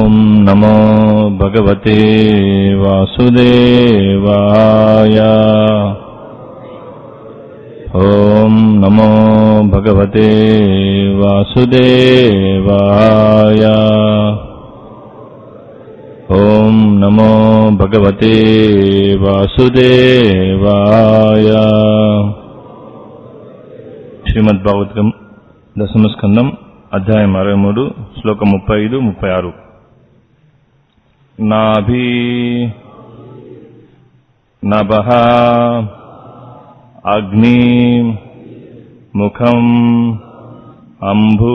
ॐ नमो भगवते वासुदेवाय ॐ नमो भगवते वासुदेवाय ॐ नमो भगवते वासुदेवाय శ్రీమద్భాగవతం దశమస్కందం అధ్యాయం అరవై మూడు శ్లోకం ముప్పై ఐదు ముప్పై ఆరు నాభి నభ అగ్ని ముఖం అంభు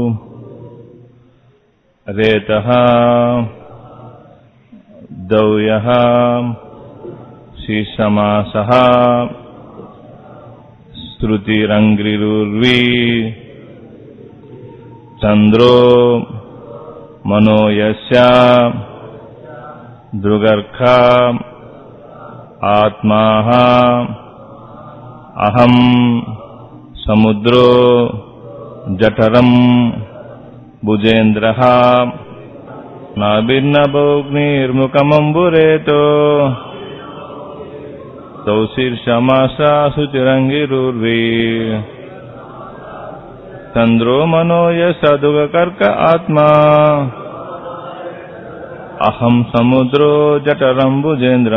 రేత దౌయ శీర్షమాస श्रुतिरङ्घ्रिरुर्वी चन्द्रो मनो यस्य दृगर्खा आत्माः अहम् समुद्रो जठरम् भुजेन्द्रः नाभिर्नभोग्निर्मुखमम्बुरेतो तौ शीर्षमासा शुचिरङ्गिरुर्वी चन्द्रो मनो यशदुगकर्क आत्मा అహం సముద్రో జఠరంబుజేంద్ర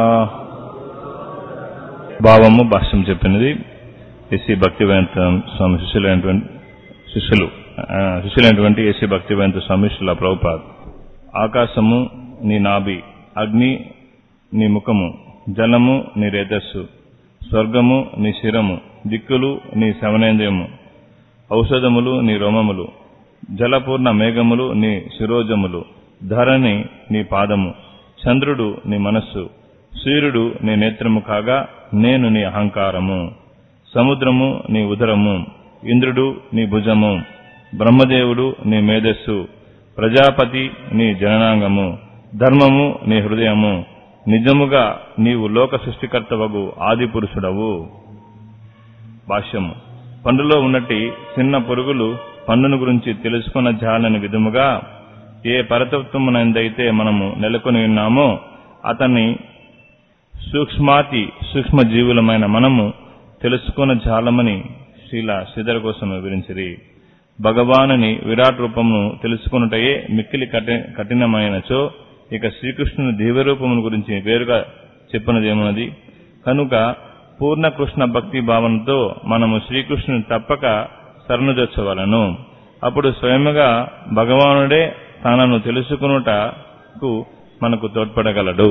భావము భాష్యం చెప్పినది ఎస్సీ భక్తివేంత స్వామి శిష్యులైనటువంటి శిష్యులు ఆ, శిష్యులైనటువంటి ఎస్సీ భక్తివేంత స్వామి శిల ప్రభుపాద్ ఆకాశము నీ నాభి అగ్ని నీ ముఖము జలము నీ రేతస్సు స్వర్గము నీ శిరము దిక్కులు నీ శవనేంద్రియము ఔషధములు నీ రోమములు జలపూర్ణ మేఘములు నీ శిరోజములు ధరణి నీ పాదము చంద్రుడు నీ మనస్సు సూర్యుడు నీ నేత్రము కాగా నేను నీ అహంకారము సముద్రము నీ ఉదరము ఇంద్రుడు నీ భుజము బ్రహ్మదేవుడు నీ మేధస్సు ప్రజాపతి నీ జననాంగము ధర్మము నీ హృదయము నిజముగా నీవు లోక సృష్టికర్తవగు ఆది పురుషుడవు భాష్యము పండులో ఉన్నట్టి చిన్న పురుగులు పండును గురించి తెలుసుకున్న జాలని విధముగా ఏ పరతత్వమునందైతే మనము నెలకొని ఉన్నామో అతన్ని సూక్ష్మాతి సూక్ష్మ జీవులమైన మనము తెలుసుకున్న జాలమని శ్రీల శ్రీధర కోసం వివరించిరి భగవానుని విరాట్ రూపమును తెలుసుకున్నటయే మిక్కిలి కఠి కఠినమైనచో ఇక శ్రీకృష్ణుని దివ్యరూపమును గురించి వేరుగా చెప్పినదేమున్నది కనుక పూర్ణ కృష్ణ భక్తి భావనతో మనము శ్రీకృష్ణుని తప్పక శరణుజొచ్చవలను అప్పుడు స్వయముగా భగవానుడే తనను తెలుసుకునుటకు మనకు తోడ్పడగలడు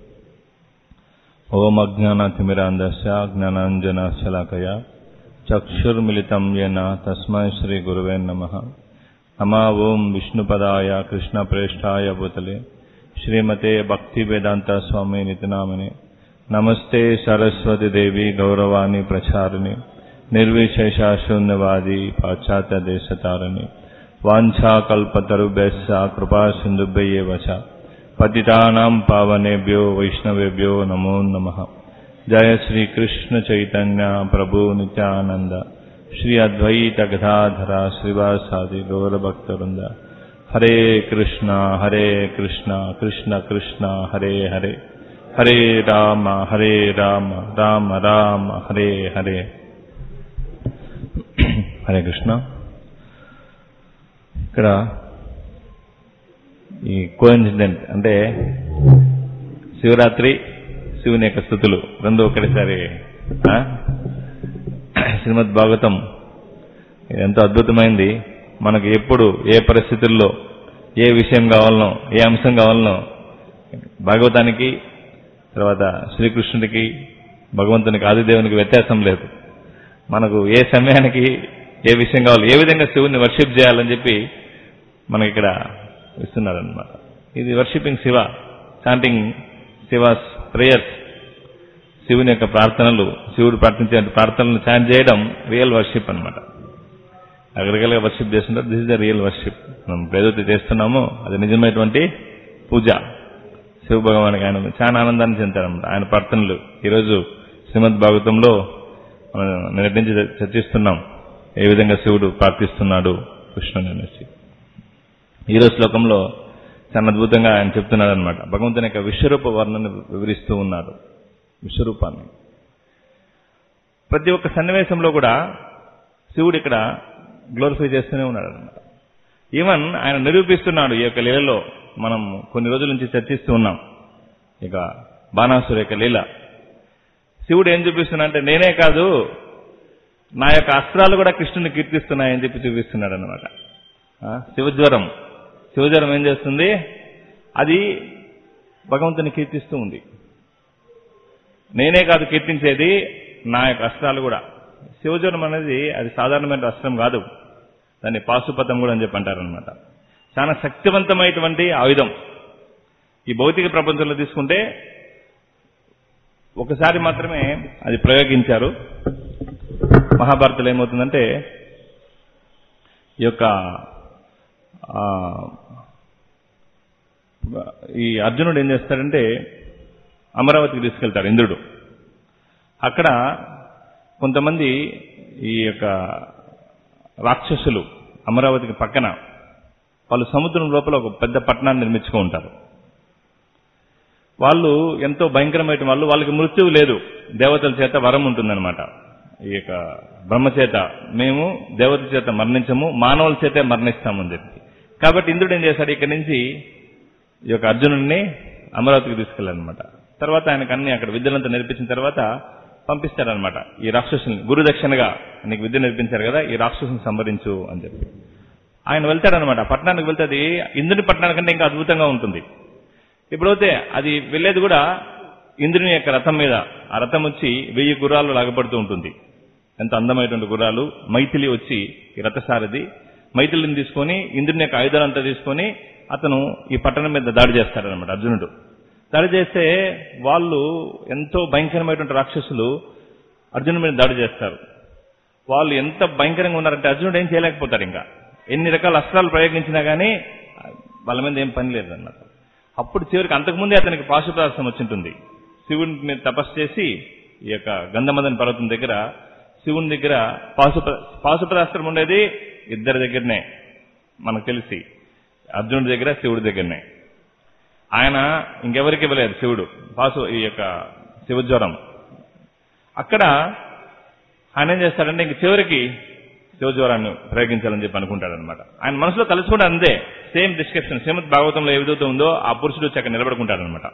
ఓం అజ్ఞానతిమిరాంధస్య జ్ఞానాంజన శలాకయ చక్షుర్మిళితం येन తస్మై శ్రీ గురువే నమ నమా ఓం విష్ణుపదాయ కృష్ణప్రేష్ఠాయ భూతలే శ్రీమతే భక్తి వేదాంత స్వామి నితినామని నమస్తే సరస్వతి దేవి గౌరవాణి ప్రచారిణి నిర్విశేష శూన్యవాది పాశ్చాత్య దేశతారిణి వాంఛాకల్పతరుభ్యశ్చ కృపా సింధుభ్యయేవ చ పతితానాం పావనేభ్యో వైష్ణవేభ్యో నమో నమః జయ శ్రీ కృష్ణ చైతన్య ప్రభు నిత్యానంద శ్రీ అద్వైత గదాధర శ్రీవాసాది గౌరభక్తవృంద హరే కృష్ణ హరే కృష్ణ కృష్ణ కృష్ణ హరే హరే హరే రామ హరే రామ రామ రామ హరే హరే హరే కృష్ణ ఇక్కడ ఈ కోఇన్సిడెంట్ అంటే శివరాత్రి శివుని యొక్క స్థుతులు రెండు ఒకటేసారి ఆ? శ్రీమద్ భాగవతం ఇది ఎంతో అద్భుతమైంది మనకు ఎప్పుడు ఏ పరిస్థితుల్లో ఏ విషయం కావాలనో ఏ అంశం కావాలనో భాగవతానికి తర్వాత శ్రీకృష్ణుడికి భగవంతునికి ఆదిదేవునికి వ్యత్యాసం లేదు మనకు ఏ సమయానికి ఏ విషయం కావాలి ఏ విధంగా శివుని వర్షిప్ చేయాలని చెప్పి మనకి ఇక్కడ ఇస్తున్నారనమాట ఇది worshipping Shiva chanting Shiva's prayers శివుని యొక్క ప్రార్థనలు శివుడు ప్రార్థించే ప్రార్థనలు చాంట్ చేయడం రియల్ వర్షిప్ అన్నమాట అగ్రికల్గా వర్షిప్ చేస్తుంటారు this is the real worship మనం ఏదైతే చేస్తున్నామో అది నిజమైనటువంటి పూజ శివ భగవానికి ఆయన చాలా ఆనందాన్ని చెందారన్నమాట ఆయన ప్రార్థనలు ఈరోజు శ్రీమద్ భాగవతంలో మనం నిన్నటి నుంచి చర్చిస్తున్నాం ఏ విధంగా శివుడు ప్రార్థిస్తున్నాడు కృష్ణుని అనేసి ఈరోజు శ్లోకంలో చాలా అద్భుతంగా ఆయన చెప్తున్నాడు అనమాట భగవంతుని యొక్క విశ్వరూప వర్ణను వివరిస్తూ ఉన్నారు విశ్వరూపాన్ని ప్రతి ఒక్క సన్నివేశంలో కూడా శివుడు ఇక్కడ గ్లోరిఫై చేస్తూనే ఉన్నాడు అనమాట ఈవెన్ ఆయన నిరూపిస్తున్నాడు ఈ యొక్క లీలలో మనం కొన్ని రోజుల నుంచి చర్చిస్తూ ఉన్నాం ఇక బాణాసుర యొక్క లీల శివుడు ఏం చూపిస్తున్నా అంటే నేనే కాదు నా యొక్క అస్త్రాలు కూడా కృష్ణుని కీర్తిస్తున్నాయని చెప్పి చూపిస్తున్నాడు అనమాట శివజ్వరం శివజ్వరం ఏం చేస్తుంది అది భగవంతుని కీర్తిస్తూ ఉంది నేనే కాదు కీర్తించేది నా యొక్క అస్త్రాలు కూడా శివజ్వరం అనేది అది సాధారణమైన అస్త్రం కాదు దాన్ని పాశుపతం కూడా అని చెప్పి అంటారనమాట చాలా శక్తివంతమైనటువంటి ఆయుధం ఈ భౌతిక ప్రపంచంలో తీసుకుంటే ఒకసారి మాత్రమే అది ప్రయోగించారు మహాభారతంలో ఏమవుతుందంటే ఈ యొక్క ఆ, ఈ అర్జునుడు ఏం చేస్తాడంటే అమరావతికి తీసుకెళ్తాడు ఇంద్రుడు అక్కడ కొంతమంది ఈ యొక్క రాక్షసులు అమరావతికి పక్కన వాళ్ళు సముద్రం లోపల ఒక పెద్ద పట్టణాన్ని నిర్మించుకో ఉంటారు వాళ్ళు ఎంతో భయంకరమైన వాళ్ళు వాళ్ళకి మృత్యువు లేదు దేవతల చేత వరం ఉంటుందన్నమాట ఈ యొక్క బ్రహ్మ చేత మేము దేవతల చేత మరణించము మానవుల చేతే మరణిస్తామని చెప్పి కాబట్టి ఇంద్రుడు ఏం చేశాడు ఇక్కడి నుంచి ఈ యొక్క అర్జునుడిని అమరావతికి తీసుకెళ్ళాలన్నమాట తర్వాత ఆయనకు అన్ని అక్కడ విద్యలంతా నేర్పించిన తర్వాత పంపిస్తారనమాట ఈ రాక్షసుని గురుదక్షిణగా నీకు విద్య నేర్పించారు కదా ఈ రాక్షసుని సంహరించు అని చెప్పి ఆయన వెళ్తాడనమాట పట్టణానికి వెళ్తే అది ఇంద్రుని పట్టణానికంటే ఇంకా అద్భుతంగా ఉంటుంది ఇప్పుడైతే అది వెళ్ళేది కూడా ఇంద్రుని యొక్క రథం మీద ఆ రథం వచ్చి వెయ్యి గుర్రాలు లాగపడుతూ ఉంటుంది ఎంత అందమైనటువంటి గుర్రాలు మైథిలి వచ్చి ఈ రథసారథి మైథిలిని తీసుకొని ఇంద్రుని యొక్క ఆయుధాలంతా తీసుకొని అతను ఈ పట్టణం మీద దాడి చేస్తాడనమాట అర్జునుడు దాడి చేస్తే వాళ్ళు ఎంతో భయంకరమైనటువంటి రాక్షసులు అర్జునుడి మీద దాడి చేస్తారు వాళ్ళు ఎంత భయంకరంగా ఉన్నారంటే అర్జునుడు ఏం చేయలేకపోతాడు ఇంకా ఎన్ని రకాల అస్త్రాలు ప్రయోగించినా కానీ వాళ్ళ మీద ఏం పని లేదు అన్నమాట అప్పుడు చివరికి అంతకుముందే అతనికి పాశుపదాస్త్రం వచ్చింటుంది శివుని మీద తపస్సు చేసి ఈ యొక్క గంధమదన్ పర్వతం దగ్గర శివుని దగ్గర పాశుప పాశుపదాస్త్రం ఉండేది ఇద్దరి దగ్గరనే మనకు తెలిసి అర్జునుడి దగ్గర శివుడి దగ్గరనే ఆయన ఇంకెవరికి ఇవ్వలేదు శివుడు పాసు ఈ యొక్క శివజ్వరం అక్కడ ఆయన ఏం చేస్తాడంటే ఇంక చివరికి శివజ్వరాన్ని ప్రయోగించాలని చెప్పి అనుకుంటాడనమాట ఆయన మనసులో తలుచుకుంటే అంతే సేమ్ డిస్క్రిప్షన్ శ్రీమద్ భాగవతంలో ఏ విధంగా ఉందో ఆ పురుషుడు వచ్చి అక్కడ నిలబడుకుంటాడనమాట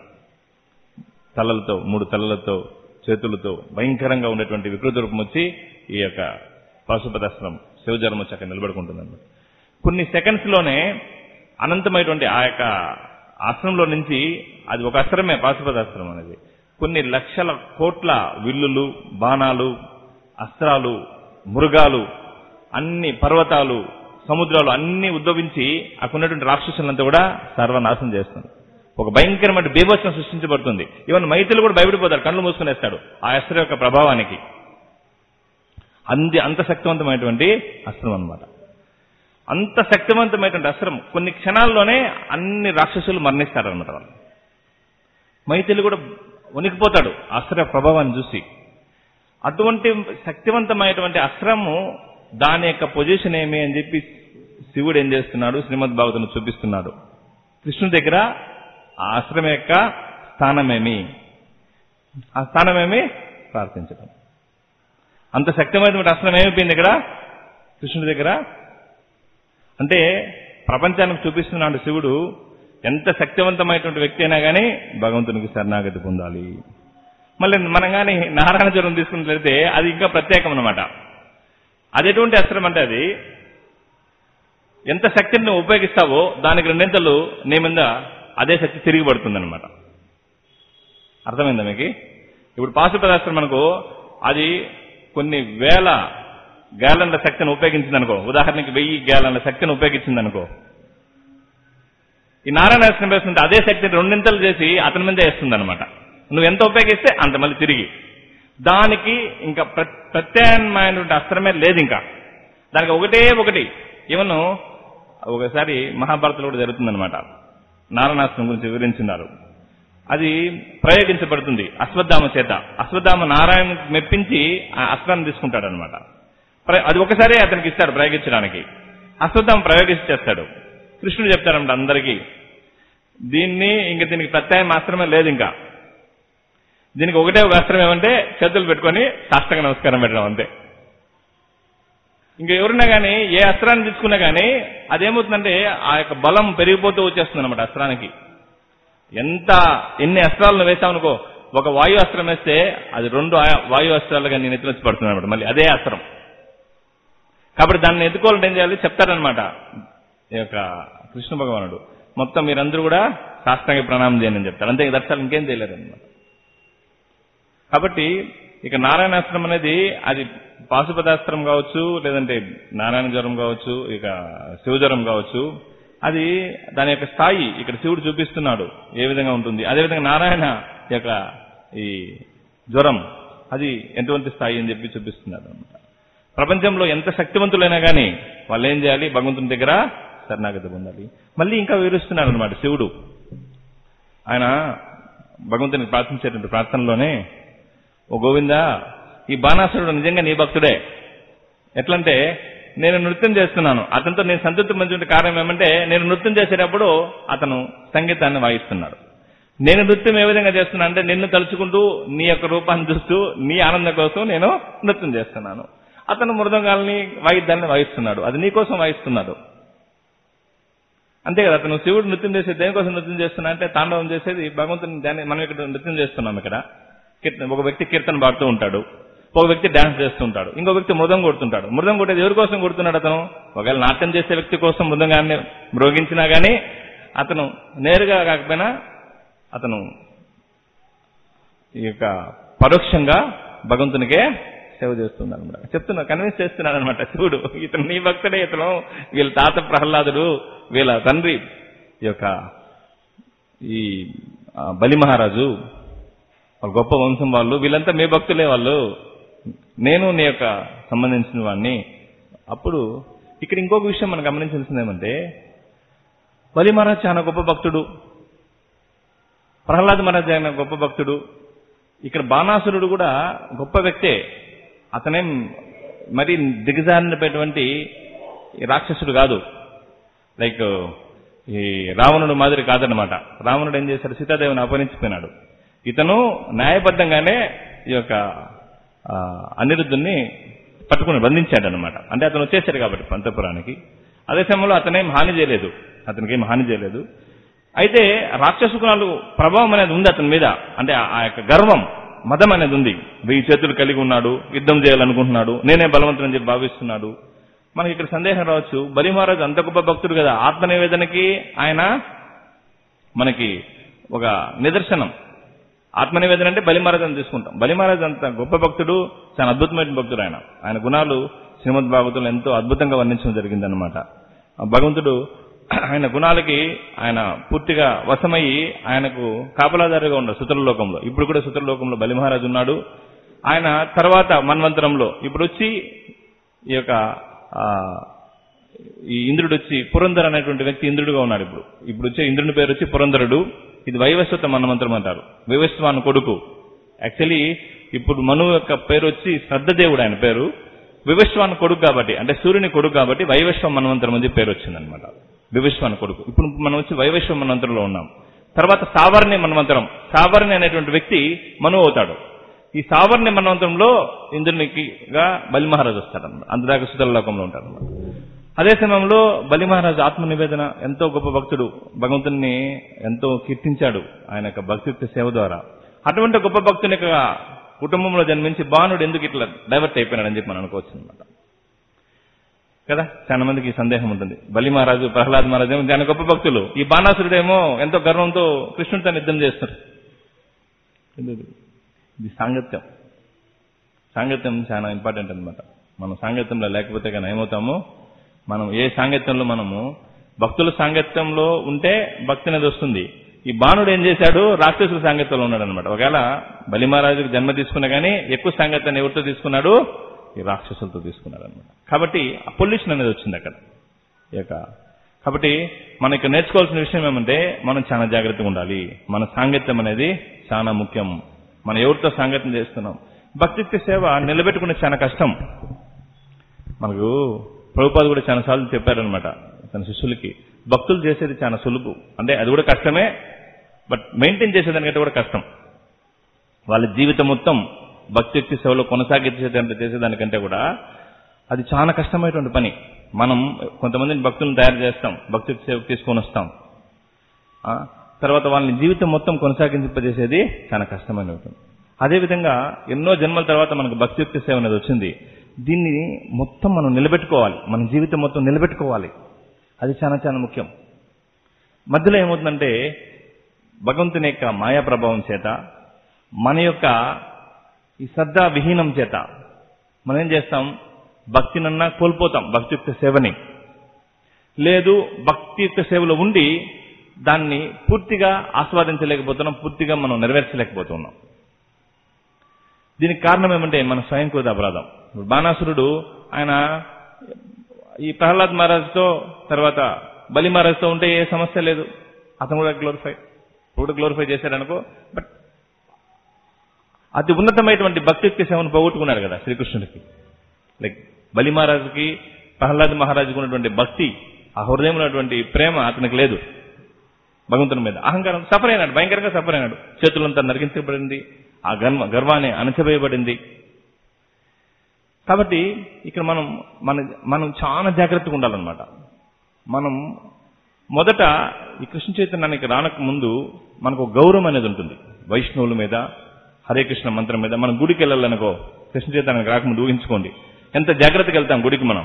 తలలతో మూడు తలలతో చేతులతో భయంకరంగా ఉండేటువంటి వికృత రూపం వచ్చి ఈ యొక్క పాశుపదాస్త్రం శివజ్వరం వచ్చి అక్కడ నిలబడుకుంటుందన్నమాట కొన్ని సెకండ్స్ లోనే అనంతమైనటువంటి ఆ యొక్క అస్త్రంలో నుంచి అది ఒక అస్త్రమే పాశుపదాస్త్రం అనేది కొన్ని లక్షల కోట్ల విల్లులు బాణాలు అస్త్రాలు మృగాలు అన్ని పర్వతాలు సముద్రాలు అన్ని ఉద్భవించి అక్కడ ఉన్నటువంటి రాక్షసులంతా కూడా సర్వనాశనం చేస్తుంది ఒక భయంకరమైన బీభత్సం సృష్టించబడుతుంది ఈవెన్ మైతులు కూడా భయపడిపోతారు కళ్ళు మూసుకునేస్తాడు ఆ అస్త్రం యొక్క ప్రభావానికి అంది అంత శక్తివంతమైనటువంటి అస్త్రం అన్నమాట అంత శక్తివంతమైనటువంటి అస్త్రం కొన్ని క్షణాల్లోనే అన్ని రాక్షసులు మరణిస్తారన్నమాట వాళ్ళు మైథిలి కూడా వణికిపోతాడు ఆ అస్త్ర ప్రభావాన్ని చూసి అటువంటి శక్తివంతమైనటువంటి అస్త్రము దాని యొక్క పొజిషన్ ఏమి అని చెప్పి శివుడు ఏం చేస్తున్నాడు శ్రీమద్ భాగవతం చూపిస్తున్నాడు కృష్ణుడి దగ్గర ఆ అస్త్రం యొక్క స్థానమేమి ఆ స్థానమేమి ప్రార్థించడం అంత శక్తిమైనటువంటి అస్త్రం ఏమైపోయింది ఇక్కడ కృష్ణుడి దగ్గర అంటే ప్రపంచానికి చూపిస్తున్నాడు శివుడు ఎంత శక్తివంతమైనటువంటి వ్యక్తి అయినా కానీ భగవంతునికి శరణాగతి పొందాలి మళ్ళీ మనం కానీ నారాయణ జ్వరం తీసుకున్నట్లయితే అది ఇంకా ప్రత్యేకం అనమాట అది ఎటువంటి అస్త్రం అంటే అది ఎంత శక్తిని నువ్వు ఉపయోగిస్తావో దానికి రెండింతలు నీ మీద అదే శక్తి తిరిగి పడుతుందన్నమాట అర్థమైందా మీకు ఇప్పుడు పాశుపదాస్త్రం మనకు అది కొన్ని వేల గ్యాలన్ల శక్తిని ఉపయోగించిందనుకో ఉదాహరణకి వెయ్యి గ్యాలన్ల శక్తిని ఉపయోగించిందనుకో ఈ నారాయణ అస్త్రం వేస్తుంటే అదే శక్తిని రెండింతలు చేసి అతని మీదే వేస్తుంది అనమాట నువ్వు ఎంత ఉపయోగిస్తే అంత మళ్ళీ తిరిగి దానికి ఇంకా ప్ర- ప్రత్యామ్నాయమైనటువంటి అస్త్రమే లేదు ఇంకా దానికి ఒకటే ఒకటి ఈవెన్ ఒకసారి మహాభారతంలో కూడా జరుగుతుందన్నమాట నారాయణాస్త్రం గురించి వివరించున్నారు అది ప్రయోగించబడుతుంది అశ్వత్థామ చేత అశ్వత్థామ నారాయణ మెప్పించి ఆ అస్త్రాన్ని తీసుకుంటాడనమాట ప్ర- అది ఒకసారి అతనికి ఇస్తాడు ప్రయోగించడానికి అశ్వత్థామ ప్రయోగించేస్తాడు కృష్ణుడు చెప్తాడంట అందరికీ దీన్ని ఇంక దీనికి ప్రత్యాయం మాత్రమే లేదు ఇంకా దీనికి ఒకటే ఒక అస్త్రం ఏమంటే చేతులు పెట్టుకొని సాష్టంగా నమస్కారం పెట్టడం అంతే ఇంకా ఎవరున్నా కానీ ఏ అస్త్రాన్ని తీసుకున్నా కానీ అదేమవుతుందంటే ఆ యొక్క బలం పెరిగిపోతూ వచ్చేస్తుంది అనమాట అస్త్రానికి ఎంత ఎన్ని అస్త్రాలను వేసామనుకో ఒక వాయు అస్త్రం వేస్తే అది రెండు ఆ- వాయు అస్త్రాలుగా నేను ఎత్తులొచ్చి పడుతుంది అనమాట మళ్ళీ అదే అస్త్రం కాబట్టి దాన్ని ఎత్తుకోవాలంటే ఏం చేయాలి చెప్తారనమాట ఈ యొక్క కృష్ణ భగవానుడు మొత్తం మీరందరూ కూడా సాష్టాంగ ప్రణామం చేయండి అని చెప్తారు అంతే దర్శనం ఇంకేం చేయలేరు అనమాట కాబట్టి ఇక నారాయణాస్త్రం అనేది అది పాశుపతాస్త్రం కావచ్చు లేదంటే నారాయణ జ్వరం కావచ్చు ఇక శివజ్వరం కావచ్చు అది దాని యొక్క స్థాయి ఇక్కడ శివుడు చూపిస్తున్నాడు ఏ విధంగా ఉంటుంది అదేవిధంగా నారాయణ యొక్క ఈ జ్వరం అది ఎటువంటి స్థాయి అని చెప్పి చూపిస్తున్నాడు అనమాట ప్రపంచంలో ఎంత శక్తివంతులైనా కానీ వాళ్ళు ఏం చేయాలి భగవంతుని దగ్గర శరణాగతి పొందాలి మళ్ళీ ఇంకా వివరిస్తున్నాడు అనమాట శివుడు ఆయన భగవంతుని ప్రార్థించేటువంటి ప్రార్థనలోనే ఓ గోవింద ఈ బాణాసురుడు నిజంగా నీ భక్తుడే ఎట్లంటే నేను నృత్యం చేస్తున్నాను అతనితో నేను సంతృప్తి పొందిన కారణం ఏమంటే నేను నృత్యం చేసేటప్పుడు అతను సంగీతాన్ని వాయిస్తున్నాడు నేను నృత్యం ఏ విధంగా చేస్తున్నా అంటే నిన్ను తలుచుకుంటూ నీ యొక్క రూపాన్ని చూస్తూ నీ ఆనందం కోసం నేను నృత్యం చేస్తున్నాను అతను మృదంగాల్ని వాయిద్యాన్ని వాయిస్తున్నాడు అది నీ కోసం వాయిస్తున్నాడు అంతే కదా అతను శివుడు నృత్యం చేసేది దేనికోసం నృత్యం చేస్తున్నా అంటే తాండవం చేసేది భగవంతుని దాన్ని మనం ఇక్కడ నృత్యం చేస్తున్నాం ఇక్కడ కీర్తన ఒక వ్యక్తి కీర్తన పాడుతూ ఉంటాడు ఒక వ్యక్తి డాన్స్ చేస్తూ ఉంటాడు ఇంకో వ్యక్తి మృదం కొడుతుంటాడు మృదం కొట్టేది ఎవరి కోసం కొడుతున్నాడు అతను ఒకవేళ నాట్యం చేసే వ్యక్తి కోసం మృదంగాన్ని మ్రోగించినా గానీ అతను నేరుగా కాకపోయినా అతను ఈ యొక్క పరోక్షంగా భగవంతునికే సేవ చేస్తున్నాడు అనమాట చెప్తున్నా కన్విన్స్ చేస్తున్నాడు అనమాట శివుడు ఇతను నీ భక్తుడే ఇతను వీళ్ళ తాత ప్రహ్లాదుడు వీళ్ళ తండ్రి ఈ యొక్క ఈ ఆ, బలి మహారాజు వాళ్ళ గొప్ప వంశం వాళ్ళు వీళ్ళంతా మీ భక్తులే వాళ్ళు నేను నీ యొక్క సంబంధించిన వాడిని అప్పుడు ఇక్కడ ఇంకొక విషయం మనం గమనించాల్సింది ఏమంటే బలి మహారాజ్ చాలా గొప్ప భక్తుడు ప్రహ్లాద్ మహారాజ్ ఆయన గొప్ప భక్తుడు ఇక్కడ బాణాసురుడు కూడా గొప్ప వ్యక్తే అతనేం మరి దిగజారినటువంటి రాక్షసుడు కాదు లైక్ ఈ రావణుడు మాదిరి కాదనమాట రావణుడు ఏం చేశాడు సీతాదేవిని అపహరించిపోయినాడు ఇతను న్యాయబద్ధంగానే ఈ యొక్క ఆ, అనిరుద్ధుని పట్టుకుని బంధించాడు అనమాట అంటే అతను వచ్చేసాడు కాబట్టి పంతపురానికి అదే సమయంలో అతనేం హాని చేయలేదు అతనికి ఏం హాని చేయలేదు అయితే రాక్షస గుణాలు ప్రభావం అనేది ఉంది అతని మీద అంటే ఆ- ఆ యొక్క గర్వం మదం అనేది ఉంది వెయ్యి చేతులు కలిగి ఉన్నాడు యుద్ధం చేయాలనుకుంటున్నాడు నేనే బలవంతుని చెప్పి భావిస్తున్నాడు మనకి ఇక్కడ సందేహం రావచ్చు బలి మహారాజు అంత గొప్ప భక్తుడు కదా ఆత్మ నివేదనకి ఆయన మనకి ఒక నిదర్శనం ఆత్మ నివేదన అంటే బలి మహారాజు అని తీసుకుంటాం బలి మహారాజు అంత గొప్ప భక్తుడు చాలా అద్భుతమైన భక్తుడు ఆయన ఆయన గుణాలు శ్రీమద్ భాగవతంలో ఎంతో అద్భుతంగా వర్ణించడం జరిగిందనమాట ఆ భగవంతుడు ఆయన గుణాలకి ఆయన పూర్తిగా వశమయ్యి ఆయనకు కాపలాదారుగా ఉన్నాడు సుతల లోకంలో ఇప్పుడు కూడా సుతల లోకంలో బలి మహారాజు ఉన్నాడు ఆయన తర్వాత మన్వంతరంలో ఇప్పుడు వచ్చి ఈ యొక్క ఆ, ఈ ఇంద్రుడు వచ్చి పురంధర్ అనేటువంటి వ్యక్తి ఇంద్రుడుగా ఉన్నాడు ఇప్పుడు ఇప్పుడు వచ్చే ఇంద్రుని పేరు వచ్చి పురంధరుడు ఇది వైవస్వత మన్వంతరం అంటారు వైవస్వాన్ కొడుకు యాక్చువల్లీ ఇప్పుడు మను యొక్క పేరు వచ్చి శ్రద్ధదేవుడు ఆయన పేరు వివశ్వాన్ కొడుకు కాబట్టి అంటే సూర్యుని కొడుకు కాబట్టి వైవశ్వ మన్వంతరం అని చెప్పి పేరు వచ్చిందనమాట వివశ్వాన్ కొడుకు ఇప్పుడు మనం వచ్చి వైవశ్వ మన్వంతరంలో ఉన్నాం తర్వాత సావర్ణి మన్వంతరం సావర్ణి అనేటువంటి వ్యక్తి మనువు అవుతాడు ఈ సావర్ణి మన్వంతరంలో ఇంద్రునికిగా బలి మహారాజు వస్తాడన్నమాట అంతదాకా సుతల లోకంలో ఉంటాడన్నమాట అదే సమయంలో బలి మహారాజు ఆత్మ నివేదన ఎంతో గొప్ప భక్తుడు భగవంతుని ఎంతో కీర్తించాడు ఆయన యొక్క భక్తియుక్త సేవ ద్వారా అటువంటి గొప్ప భక్తుని యొక్క కుటుంబంలో జన్మించి బాణుడు ఎందుకు ఇట్లా డైవర్ట్ అయిపోయినాడని చెప్పి మనం అనుకోవచ్చు అనమాట కదా చాలా మందికి ఈ సందేహం ఉంటుంది బలి మహారాజు ప్రహ్లాద్ మహారాజు ఏమో ఆయన గొప్ప భక్తులు ఈ బాణాసురుడేమో ఎంతో గర్వంతో కృష్ణుడితో యుద్ధం చేస్తారు ఇది ఇది సాంగత్యం సాంగత్యం చాలా ఇంపార్టెంట్ అన్నమాట మనం సాంగత్యంలో లేకపోతే కానీ ఏమవుతాము మనం ఏ సాంగత్యంలో మనము భక్తుల సాంగత్యంలో ఉంటే భక్తి అనేది వస్తుంది ఈ బాణుడు ఏం చేశాడు రాక్షసుల సాంగత్యంలో ఉన్నాడు అనమాట ఒకవేళ బలి మహారాజుకు జన్మ తీసుకున్నా కానీ ఎక్కువ సాంగత్యాన్ని ఎవరితో తీసుకున్నాడు ఈ రాక్షసులతో తీసుకున్నాడు అనమాట కాబట్టి ఆ పొల్యూషన్ అనేది వచ్చింది అక్కడ ఈ యొక్క కాబట్టి మనం ఇక్కడ నేర్చుకోవాల్సిన విషయం ఏమంటే మనం చాలా జాగ్రత్తగా ఉండాలి మన సాంగత్యం అనేది చాలా ముఖ్యం మనం ఎవరితో సాంగత్యం చేస్తున్నాం భక్తిత్వ సేవ నిలబెట్టుకునే చాలా కష్టం మనకు ప్రభుపాద కూడా చాలా సార్లు చెప్పారనమాట తన శిష్యులకి భక్తులు చేసేది చాలా సులువు అంటే అది కూడా కష్టమే బట్ మెయింటైన్ చేసేదానికంటే కూడా కష్టం వాళ్ళ జీవితం మొత్తం భక్తి సేవలో కొనసాగించేదంటే చేసేదానికంటే కూడా అది చాలా కష్టమైనటువంటి పని మనం కొంతమందిని భక్తులను తయారు చేస్తాం భక్తి సేవకు తీసుకొని వస్తాం ఆ, తర్వాత వాళ్ళని జీవితం మొత్తం కొనసాగింపజేసేది చాలా కష్టమైన ఉంటుంది అదేవిధంగా ఎన్నో జన్మల తర్వాత మనకు భక్తియుక్త సేవ అనేది వచ్చింది దీన్ని మొత్తం మనం నిలబెట్టుకోవాలి మన జీవితం మొత్తం నిలబెట్టుకోవాలి అది చాలా చాలా ముఖ్యం మధ్యలో ఏమవుతుందంటే భగవంతుని యొక్క మాయా ప్రభావం చేత మన యొక్క ఈ శ్రద్ధా విహీనం చేత మనం ఏం చేస్తాం భక్తినన్నా కోల్పోతాం భక్తియుక్త సేవని లేదు భక్తియుక్త సేవలో ఉండి దాన్ని పూర్తిగా ఆస్వాదించలేకపోతున్నాం పూర్తిగా మనం నెరవేర్చలేకపోతున్నాం దీనికి కారణం ఏమంటే మన స్వయంకృత అపరాధం ఇప్పుడు బాణాసురుడు ఆయన ఈ ప్రహ్లాద్ మహారాజ్తో తర్వాత బలి మహారాజ్తో ఉంటే ఏ సమస్య లేదు అతను కూడా గ్లోరిఫై కూడా గ్లోరిఫై చేశాడనుకో బట్ అతి ఉన్నతమైనటువంటి భక్తియుక్త సేవను పోగొట్టుకున్నాడు కదా శ్రీకృష్ణుడికి లైక్ బలి మహారాజుకి ప్రహ్లాద్ మహారాజుకు ఉన్నటువంటి భక్తి ఆ హృదయంలో ఉన్నటువంటి ప్రేమ అతనికి లేదు భగవంతుని మీద అహంకారం సఫర్ అయినాడు భయంకరంగా సఫర్ అయినాడు చేతులంతా నరికించబడింది ఆ గర్వ గర్వాన్ని అణచవేయబడింది కాబట్టి ఇక్కడ మనం మన మనం చాలా జాగ్రత్తగా ఉండాలన్నమాట మనం మొదట ఈ కృష్ణ చైతన్యానికి రానక ముందు మనకు ఒక గౌరవం అనేది ఉంటుంది వైష్ణవుల మీద హరే కృష్ణ మంత్రం మీద మనం గుడికి వెళ్ళాలనుకో కృష్ణ చైతన్యానికి రాకముందు ఊహించుకోండి ఎంత జాగ్రత్తగా వెళ్తాం గుడికి మనం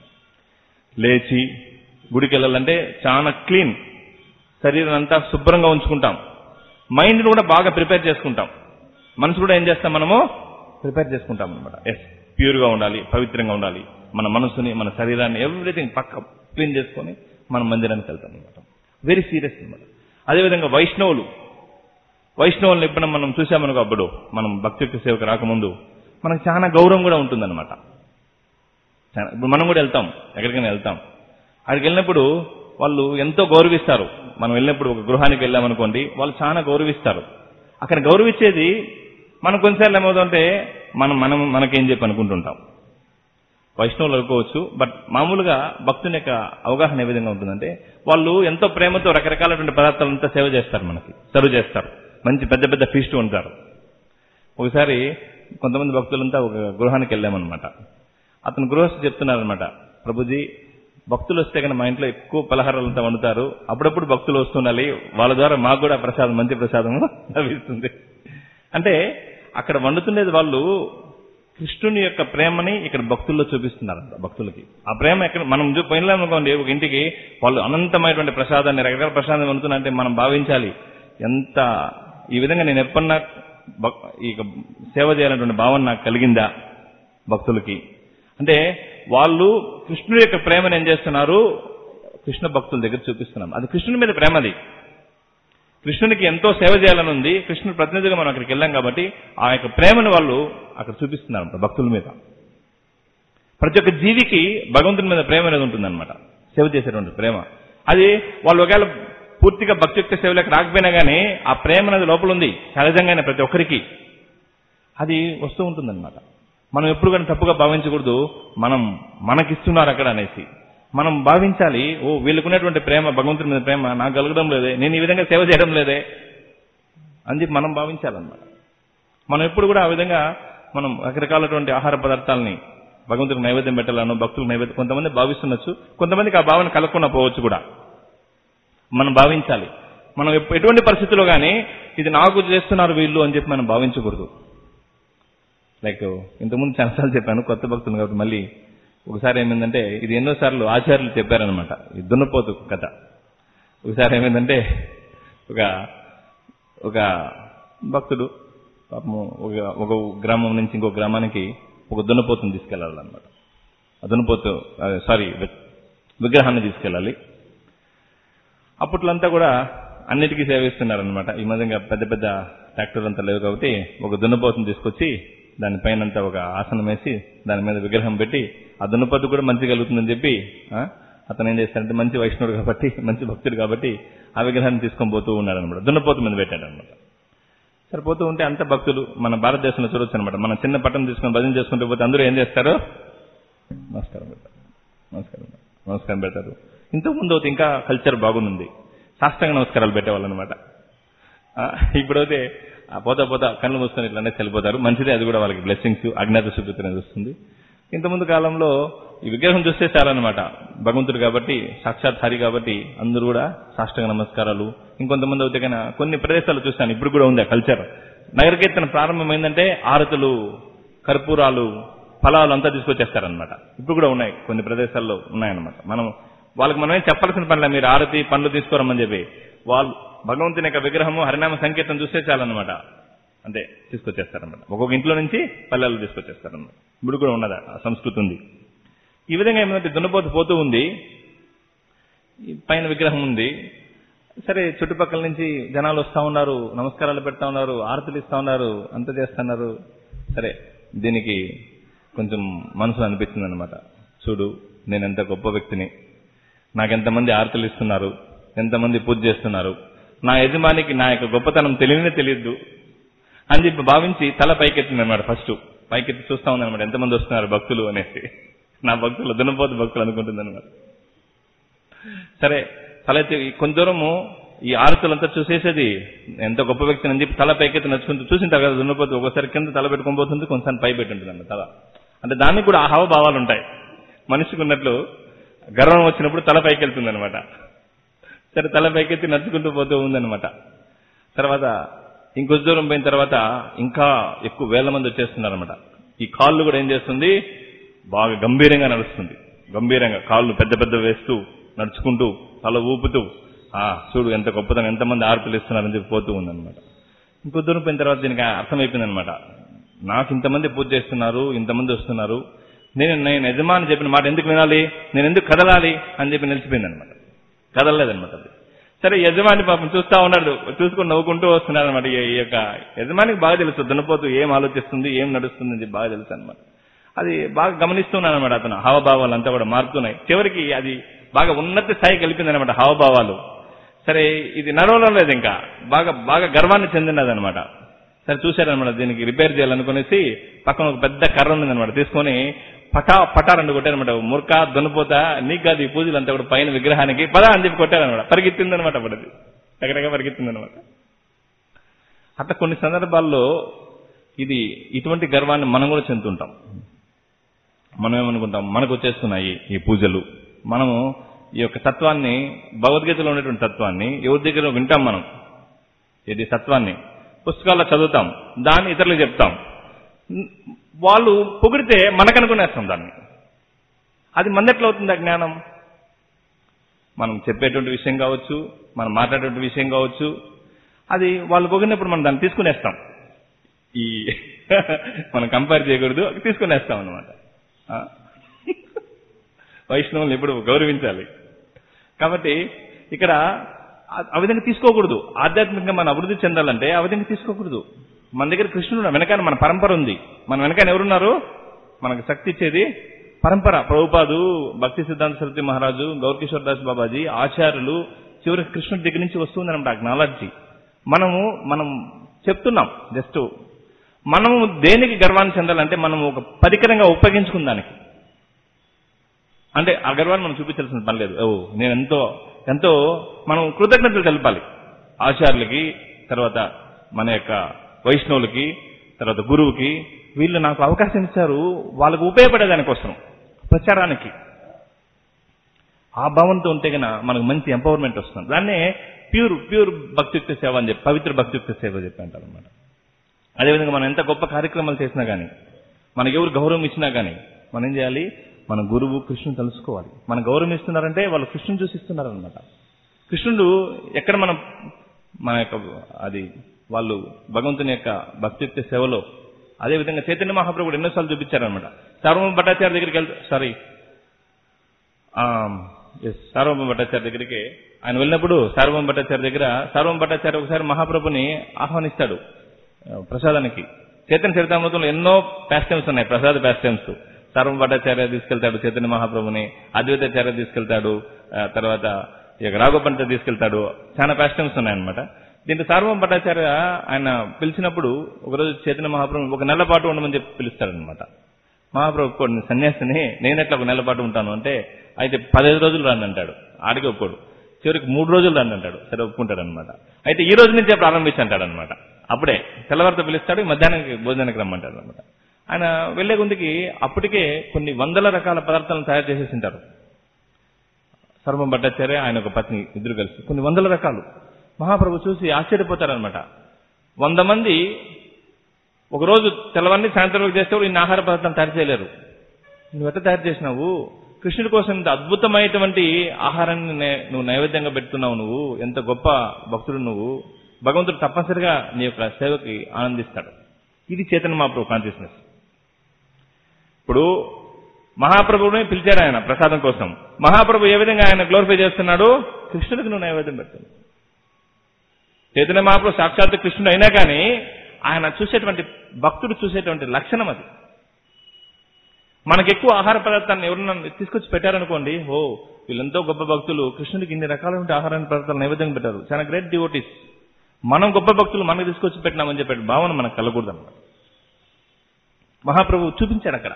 లేచి గుడికి వెళ్ళాలంటే చాలా క్లీన్ శరీరం అంతా శుభ్రంగా ఉంచుకుంటాం మైండ్ని కూడా బాగా ప్రిపేర్ చేసుకుంటాం మనసు కూడా ఏం చేస్తాం మనము ప్రిపేర్ చేసుకుంటాం అనమాట ఎస్ ప్యూర్గా ఉండాలి పవిత్రంగా ఉండాలి మన మనసుని మన శరీరాన్ని ఎవ్రీథింగ్ పక్క క్లీన్ చేసుకొని మన మందిరానికి వెళ్తాం అనమాట వెరీ సీరియస్ అనమాట అదేవిధంగా వైష్ణవులు వైష్ణవులను ఎప్పుడైనా మనం చూసామనుకో అప్పుడు మనం భక్తి సేవకు రాకముందు మనకు చాలా గౌరవం కూడా ఉంటుందన్నమాట చాలా ఇప్పుడు మనం కూడా వెళ్తాం ఎక్కడికైనా వెళ్తాం అక్కడికి వెళ్ళినప్పుడు వాళ్ళు ఎంతో గౌరవిస్తారు మనం వెళ్ళినప్పుడు ఒక గృహానికి వెళ్ళామనుకోండి వాళ్ళు చాలా గౌరవిస్తారు అక్కడ గౌరవించేది మనం కొన్నిసార్లు ఏమవుతుంటే మనం మనం మనకేం చెప్పి అనుకుంటుంటాం వైష్ణవులు అనుకోవచ్చు బట్ మామూలుగా భక్తుని యొక్క అవగాహన ఏ విధంగా ఉంటుందంటే వాళ్ళు ఎంతో ప్రేమతో రకరకాలటువంటి పదార్థాలంతా సేవ చేస్తారు మనకి సర్వ్ చేస్తారు మంచి పెద్ద పెద్ద ఫీస్ట్ ఉంటారు ఒకసారి కొంతమంది భక్తులంతా ఒక గృహానికి వెళ్ళామన్నమాట అతను గృహస్థు చెప్తున్నారనమాట ప్రభుజీ భక్తులు వస్తే కనుక మా ఇంట్లో ఎక్కువ పలహారాలంతా వండుతారు అప్పుడప్పుడు భక్తులు వస్తుండాలి వాళ్ళ ద్వారా మాకు కూడా ప్రసాదం మంచి ప్రసాదం లభిస్తుంది అంటే అక్కడ వండుతుండేది వాళ్ళు కృష్ణుని యొక్క ప్రేమని ఇక్కడ భక్తుల్లో చూపిస్తున్నారంట భక్తులకి ఆ ప్రేమ ఎక్కడ మనం చూ- పోయినామనుకోండి ఒక ఇంటికి వాళ్ళు అనంతమైనటువంటి ప్రసాదాన్ని రకరకాల ప్రసాదం వండుతున్నారంటే మనం భావించాలి ఎంత ఈ విధంగా నేను ఎప్పుడన్నా భక్- ఈ సేవ చేయాలన్నటువంటి భావన నాకు కలిగిందా భక్తులకి అంటే వాళ్ళు కృష్ణుడి యొక్క ప్రేమను ఏం చేస్తున్నారు కృష్ణ భక్తుల దగ్గర చూపిస్తున్నాం అది కృష్ణుని మీద ప్రేమది కృష్ణునికి ఎంతో సేవ చేయాలని ఉంది కృష్ణుడు ప్రతినిధిగా మనం అక్కడికి వెళ్ళాం కాబట్టి ఆ యొక్క ప్రేమను వాళ్ళు అక్కడ చూపిస్తున్నారు భక్తుల మీద ప్రతి ఒక్క జీవికి భగవంతుని మీద ప్రేమ అనేది ఉంటుందన్నమాట సేవ చేసేటువంటి ప్రేమ అది వాళ్ళు ఒకవేళ పూర్తిగా భక్తియుక్త సేవలకు రాకపోయినా కానీ ఆ ప్రేమ అనేది లోపల ఉంది సహజంగానే ప్రతి ఒక్కరికి అది వస్తూ ఉంటుందన్నమాట మనం ఎప్పుడు కానీ తప్పుగా భావించకూడదు మనం మనకిస్తున్నారు అక్కడ అనేసి మనం భావించాలి ఓ వీళ్ళకున్నటువంటి ప్రేమ భగవంతుని మీద ప్రేమ నాకు కలగడం లేదే నేను ఈ విధంగా సేవ చేయడం లేదే అని చెప్పి మనం భావించాలన్నమాట మనం ఎప్పుడు కూడా ఆ విధంగా మనం రకరకాలటువంటి ఆహార పదార్థాలని భగవంతుడికి నైవేద్యం పెట్టాలను భక్తులకు నైవేద్యం కొంతమంది భావిస్తుండొచ్చు కొంతమందికి ఆ భావన కలగకుండా పోవచ్చు కూడా మనం భావించాలి మనం ఎప్పు- ఎటువంటి పరిస్థితుల్లో కానీ ఇది నాకు చేస్తున్నారు వీళ్ళు అని చెప్పి మనం భావించకూడదు లైక్ ఇంతకుముందు చాలాసార్లు చెప్పాను కొత్త భక్తులు కాబట్టి మళ్ళీ ఒకసారి ఏమైందంటే ఇది ఎన్నోసార్లు ఆచార్యులు చెప్పారనమాట ఈ దున్నపోతు కథ ఒకసారి ఏమైందంటే ఒక ఒక భక్తుడు పాపము ఒక ఒక గ్రామం నుంచి ఇంకో గ్రామానికి ఒక దున్నపోతుని తీసుకెళ్లాలన్నమాట ఆ దున్నపోతు సారీ విగ్రహాన్ని తీసుకెళ్ళాలి అప్పట్లో అంతా కూడా అన్నిటికీ సేవిస్తున్నారనమాట ఈ మధ్యంగా పెద్ద పెద్ద ట్రాక్టర్ అంతా లేవు కాబట్టి ఒక దున్నపోతుని తీసుకొచ్చి దానిపైన అంతా ఒక ఆసనం వేసి దాని మీద విగ్రహం పెట్టి ఆ దున్నపోతు కూడా మంచి కలుగుతుందని చెప్పి ఆ, అతను ఏం చేస్తాడంటే మంచి వైష్ణవుడు కాబట్టి మంచి భక్తుడు కాబట్టి ఆ విగ్రహాన్ని తీసుకొని పోతూ ఉన్నాడు అనమాట దున్నపోతు మీద పెట్టాడు అనమాట సరిపోతూ ఉంటే అంత భక్తులు మన భారతదేశంలో చూడొచ్చు అనమాట మన చిన్న పట్టణం తీసుకొని భజన చేసుకుంటూ పోతే అందరూ ఏం చేస్తారు నమస్కారం పెడతారు నమస్కారం నమస్కారం పెడతారు ఇంతకుముందు అయితే ఇంకా కల్చర్ బాగుంది సాష్టాంగ నమస్కారాలు పెట్టేవాళ్ళు అనమాట ఇప్పుడైతే ఆ పోతా పోతా కళ్ళు మూసుకొని ఇట్లానే చనిపోతారు మంచిదే అది కూడా వాళ్ళకి బ్లెస్సింగ్స్ అజ్ఞాత శుభ్రతనే వస్తుంది ఇంతకుముందు కాలంలో ఈ విగ్రహం చూస్తే చాలన్నమాట భగవంతుడు కాబట్టి సాక్షాత్ హరి కాబట్టి అందరూ కూడా సాష్టాంగ నమస్కారాలు ఇంకొంతమంది అయితే కన్నా కొన్ని ప్రదేశాలు చూస్తాను ఇప్పుడు కూడా ఉంది ఆ కల్చర్ నగరకీర్తన ప్రారంభమైందంటే ఆరతులు కర్పూరాలు ఫలాలు అంతా తీసుకొచ్చేస్తారనమాట ఇప్పుడు కూడా ఉన్నాయి కొన్ని ప్రదేశాల్లో ఉన్నాయన్నమాట మనం వాళ్ళకి మనమేం చెప్పాల్సిన పనిలే మీరు ఆరతి పండ్లు తీసుకోరమ్మని చెప్పి వాళ్ళు భగవంతుని యొక్క విగ్రహము హరినామ సంకీర్తన చూస్తే చాలన్నమాట అంతే తీసుకొచ్చేస్తారన్నమాట ఒక్కొక్క ఇంట్లో నుంచి పల్లెలు తీసుకొచ్చేస్తారన్నమాట ఇప్పుడు కూడా ఉన్నదా ఆ సంస్కృతి ఉంది ఈ విధంగా ఏమంటే దున్నపోతు పోతూ ఉంది ఈ పైన విగ్రహం ఉంది సరే చుట్టుపక్కల నుంచి జనాలు వస్తా ఉన్నారు నమస్కారాలు పెడతా ఉన్నారు ఆరతులు ఇస్తా ఉన్నారు అంత చేస్తున్నారు సరే దీనికి కొంచెం మనసు అనిపించింది అనమాట చూడు నేను ఎంత గొప్ప వ్యక్తిని నాకెంతమంది ఆరతులు ఇస్తున్నారు ఎంతమంది పూజ చేస్తున్నారు నా యజమానికి నా యొక్క గొప్పతనం తెలియనే తెలియదు అని చెప్పి భావించి తల పైకెత్తింది అనమాట ఫస్ట్ పైకెత్తి చూస్తా ఉంది అనమాట ఎంతమంది వస్తున్నారు భక్తులు అనేసి నా భక్తులు దున్నపోతు భక్తులు అనుకుంటుంది అనమాట సరే తల ఎత్తి కొంత దూరము ఈ ఆరతులంతా చూసేసేది ఎంత గొప్ప వ్యక్తిని అని చెప్పి తల పైకెత్తి నచ్చుకుంటూ చూసిన తర్వాత దున్నపోతు ఒకసారి కింద తల పెట్టుకొని పోతుంది కొంచెం పై పెట్టుంటుంది అన్న తల అంటే దానికి కూడా ఆ హావభావాలు ఉంటాయి మనిషికి ఉన్నట్లు గర్వం వచ్చినప్పుడు తల పైకి వెళ్తుంది అనమాట సరే తల పైకెత్తి నడుచుకుంటూ పోతూ ఉందన్నమాట తర్వాత ఇంకొంచెం దూరం పోయిన తర్వాత ఇంకా ఎక్కువ వేల మంది వచ్చేస్తున్నారనమాట ఈ కాళ్ళు కూడా ఏం చేస్తుంది బాగా గంభీరంగా నడుస్తుంది గంభీరంగా కాళ్ళు పెద్ద పెద్ద వేస్తూ నడుచుకుంటూ తల ఊపుతూ ఆ చూడు ఎంత గొప్పతనం ఎంతమంది ఆర్పులు ఇస్తున్నారని చెప్పి పోతూ ఉందన్నమాట ఇంకో దూరం పోయిన తర్వాత దీనికి అర్థమైపోయింది అనమాట నాకు ఇంతమంది పూజ చేస్తున్నారు ఇంతమంది వస్తున్నారు నేను నేను యజమాని చెప్పిన మాట ఎందుకు వినాలి నేను ఎందుకు కదలాలి అని చెప్పి నిలిచిపోయింది అనమాట కదలలేదనమాట అది సరే యజమాని పాపం చూస్తా ఉన్నాడు చూసుకుని నవ్వుకుంటూ వస్తున్నాడు అనమాట ఈ యొక్క యజమానికి బాగా తెలుసు దున్నపోతూ ఏం ఆలోచిస్తుంది ఏం నడుస్తుంది అని చెప్పి బాగా తెలుసు అనమాట అది బాగా గమనిస్తున్నాను అనమాట అతను హావభావాలు అంతా కూడా మారుతున్నాయి చివరికి అది బాగా ఉన్నత స్థాయికి వెళ్ళిపోయింది అనమాట హావభావాలు సరే ఇది నడవడం లేదు ఇంకా బాగా బాగా గర్వాన్ని చెందినది అనమాట సరే చూశారనమాట దీనికి రిపేర్ చేయాలనుకునేసి పక్కన ఒక పెద్ద కర్ర ఉందన్నమాట తీసుకొని పటా పటా రెండు కొట్టారనమాట మురక దున్నపోత నీకు కాదు ఈ పూజలు అంతా కూడా పైన విగ్రహానికి పదా అని చెప్పి కొట్టారనమాట పరిగెత్తిందనమాట అప్పుడు అది దగ్గరగా పరిగెత్తిందనమాట అట్లా కొన్ని సందర్భాల్లో ఇది ఇటువంటి గర్వాన్ని మనం కూడా చెందుతుంటాం మనం ఏమనుకుంటాం మనకు వచ్చేస్తున్నాయి ఈ పూజలు మనము ఈ యొక్క తత్వాన్ని భగవద్గీతలో ఉన్నటువంటి తత్వాన్ని ఎవరి దగ్గర వింటాం మనం ఇది తత్వాన్ని పుస్తకాల్లో చదువుతాం దాన్ని ఇతరులకు చెప్తాం వాళ్ళు పొగిడితే మనకనుకునేస్తాం దాన్ని అది మందెట్లా అవుతుంది ఆ జ్ఞానం మనం చెప్పేటువంటి విషయం కావచ్చు మనం మాట్లాడేటువంటి విషయం కావచ్చు అది వాళ్ళు పొగిడినప్పుడు మనం దాన్ని తీసుకునేస్తాం ఈ మనం కంపేర్ చేయకూడదు తీసుకునేస్తాం అనమాట వైష్ణవుల్ని ఎప్పుడు గౌరవించాలి కాబట్టి ఇక్కడ ఆ విధంగా తీసుకోకూడదు ఆధ్యాత్మికంగా మనం అభివృద్ధి చెందాలంటే ఆ విధంగా తీసుకోకూడదు మన దగ్గర కృష్ణుడు వెనకాల మన పరంపర ఉంది మన వెనకాల ఎవరున్నారు మనకు శక్తి ఇచ్చేది పరంపర ప్రభుపాదు భక్తి సిద్ధాంత సరస్వతి మహారాజు గౌరకిషోర్ దాస్ బాబాజీ ఆచార్యులు చివరికి కృష్ణుడి దగ్గర నుంచి వస్తుంది అనమాట నాలెడ్జి మనము మనం చెప్తున్నాం జస్ట్ మనము దేనికి గర్వాన్ని చెందాలంటే మనం ఒక పరికరంగా ఉపయోగించుకున్న దానికి అంటే ఆ గర్వాన్ని మనం చూపించాల్సిన పని లేదు ఓ నేను ఎంతో ఎంతో మనం కృతజ్ఞతలు తెలపాలి ఆచార్యులకి తర్వాత మన యొక్క వైష్ణవులకి తర్వాత గురువుకి వీళ్ళు నాకు అవకాశం ఇచ్చారు వాళ్ళకు ఉపయోగపడే దానికోసం ప్రచారానికి ఆ భావంతో ఉంటే గన మనకు మంచి ఎంపవర్మెంట్ వస్తుంది దాన్నే ప్యూర్ ప్యూర్ భక్తియుక్త సేవ అని చెప్పి పవిత్ర భక్తియుక్త సేవ చెప్పి అంటారు అనమాట అదేవిధంగా మనం ఎంత గొప్ప కార్యక్రమాలు చేసినా కానీ మనకి ఎవరు గౌరవం ఇచ్చినా కానీ మనం ఏం చేయాలి మన గురువు కృష్ణుని తెలుసుకోవాలి మన గౌరవం ఇస్తున్నారంటే వాళ్ళు కృష్ణుని చూసి ఇస్తున్నారనమాట కృష్ణుడు ఎక్కడ మనం మన యొక్క అది వాళ్ళు భగవంతుని యొక్క భక్తియుక్త సేవలో అదేవిధంగా చైతన్య మహాప్రభుడు ఎన్నోసార్లు చూపించారనమాట సార్వభౌమ భట్టాచార్య దగ్గరికి వెళ్తా సారీ ఎస్ సార్వభౌమ భట్టాచార్య దగ్గరికి ఆయన వెళ్ళినప్పుడు సార్వభౌమ భట్టాచార్య దగ్గర సార్వభౌమ భట్టాచార్య ఒకసారి మహాప్రభుని ఆహ్వానిస్తాడు ప్రసాదానికి చైతన్య చరితామృతంలో ఎన్నో ప్యాస్టైమ్స్ ఉన్నాయి ప్రసాద ప్యాస్టైమ్స్ సర్వ భట్టాచార్య తీసుకెళ్తాడు చైతన్య మహాప్రభుని అద్వైతాచార్య తీసుకెళ్తాడు తర్వాత ఇక రాఘోపంత తీసుకెళ్తాడు చాలా ప్యాస్టమ్స్ ఉన్నాయన్నమాట దీంట్లో సార్వం భట్టాచార్య ఆయన పిలిచినప్పుడు ఒకరోజు చైతన్య మహాప్రభు ఒక నెల పాటు ఉండమని చెప్పి పిలుస్తాడనమాట మహాప్రభు కొన్ని సన్యాసిని నేను ఎట్లా ఒక నెల పాటు ఉంటాను అంటే అయితే పదహైదు రోజులు రాను అంటాడు ఆడికి ఒప్పుకోడు చివరికి మూడు రోజులు రండి అంటాడు సరే ఒప్పుకుంటాడు అనమాట అయితే ఈ రోజు నుంచే ప్రారంభించి అంటాడు అనమాట అప్పుడే తెల్లవారితో పిలుస్తాడు మధ్యాహ్నానికి భోజనానికి రమ్మంటాడు అనమాట ఆయన వెళ్లే గుందికి అప్పటికే కొన్ని వందల రకాల పదార్థాలను తయారు చేసేసి ఉంటారు సర్వం భట్టాచార్య ఆయన ఒక పత్ని ఇద్దరు కలిసి కొన్ని వందల రకాలు మహాప్రభు చూసి ఆశ్చర్యపోతారనమాట వంద మంది ఒక రోజు తెల్లవారిని సాయంత్రం వరకు చేస్తే కూడా ఇన్ని ఆహార పదార్థాలు తయారు చేయలేరు నువ్వు ఎట్లా తయారు చేసినావు కృష్ణుడి కోసం ఇంత అద్భుతమైనటువంటి ఆహారాన్ని నే- నువ్వు నైవేద్యంగా పెడుతున్నావు నువ్వు ఎంత గొప్ప భక్తుడు నువ్వు భగవంతుడు తప్పనిసరిగా నీ యొక్క సేవకి ఆనందిస్తాడు ఇది చైతన్య మహాప్రభు కాన్షియస్నెస్ ఇప్పుడు మహాప్రభువుని పిలిచాడు ఆయన ప్రసాదం కోసం మహాప్రభు ఏ విధంగా ఆయన గ్లోరిఫై చేస్తున్నాడు కృష్ణుడికి నువ్వు నైవేద్యం పెడుతున్నావు చైతన్య మహాప్రభు సాక్షాత్ కృష్ణుడు అయినా కానీ ఆయన చూసేటువంటి భక్తుడు చూసేటువంటి లక్షణం అది మనకి ఎక్కువ ఆహార పదార్థాలను ఎవరన్నా తీసుకొచ్చి పెట్టారనుకోండి ఓ వీళ్ళెంతో గొప్ప భక్తులు కృష్ణుడికి ఇన్ని రకాలైన ఆహార పదార్థాలు నైవేద్యం పెట్టారు చాలా గ్రేట్ డివోటీస్ మనం గొప్ప భక్తులు మనకు తీసుకొచ్చి పెట్టినామని చెప్పే భావన మనకు కలగకూడదు అన్నమాట మహాప్రభు చూపించాడు అక్కడ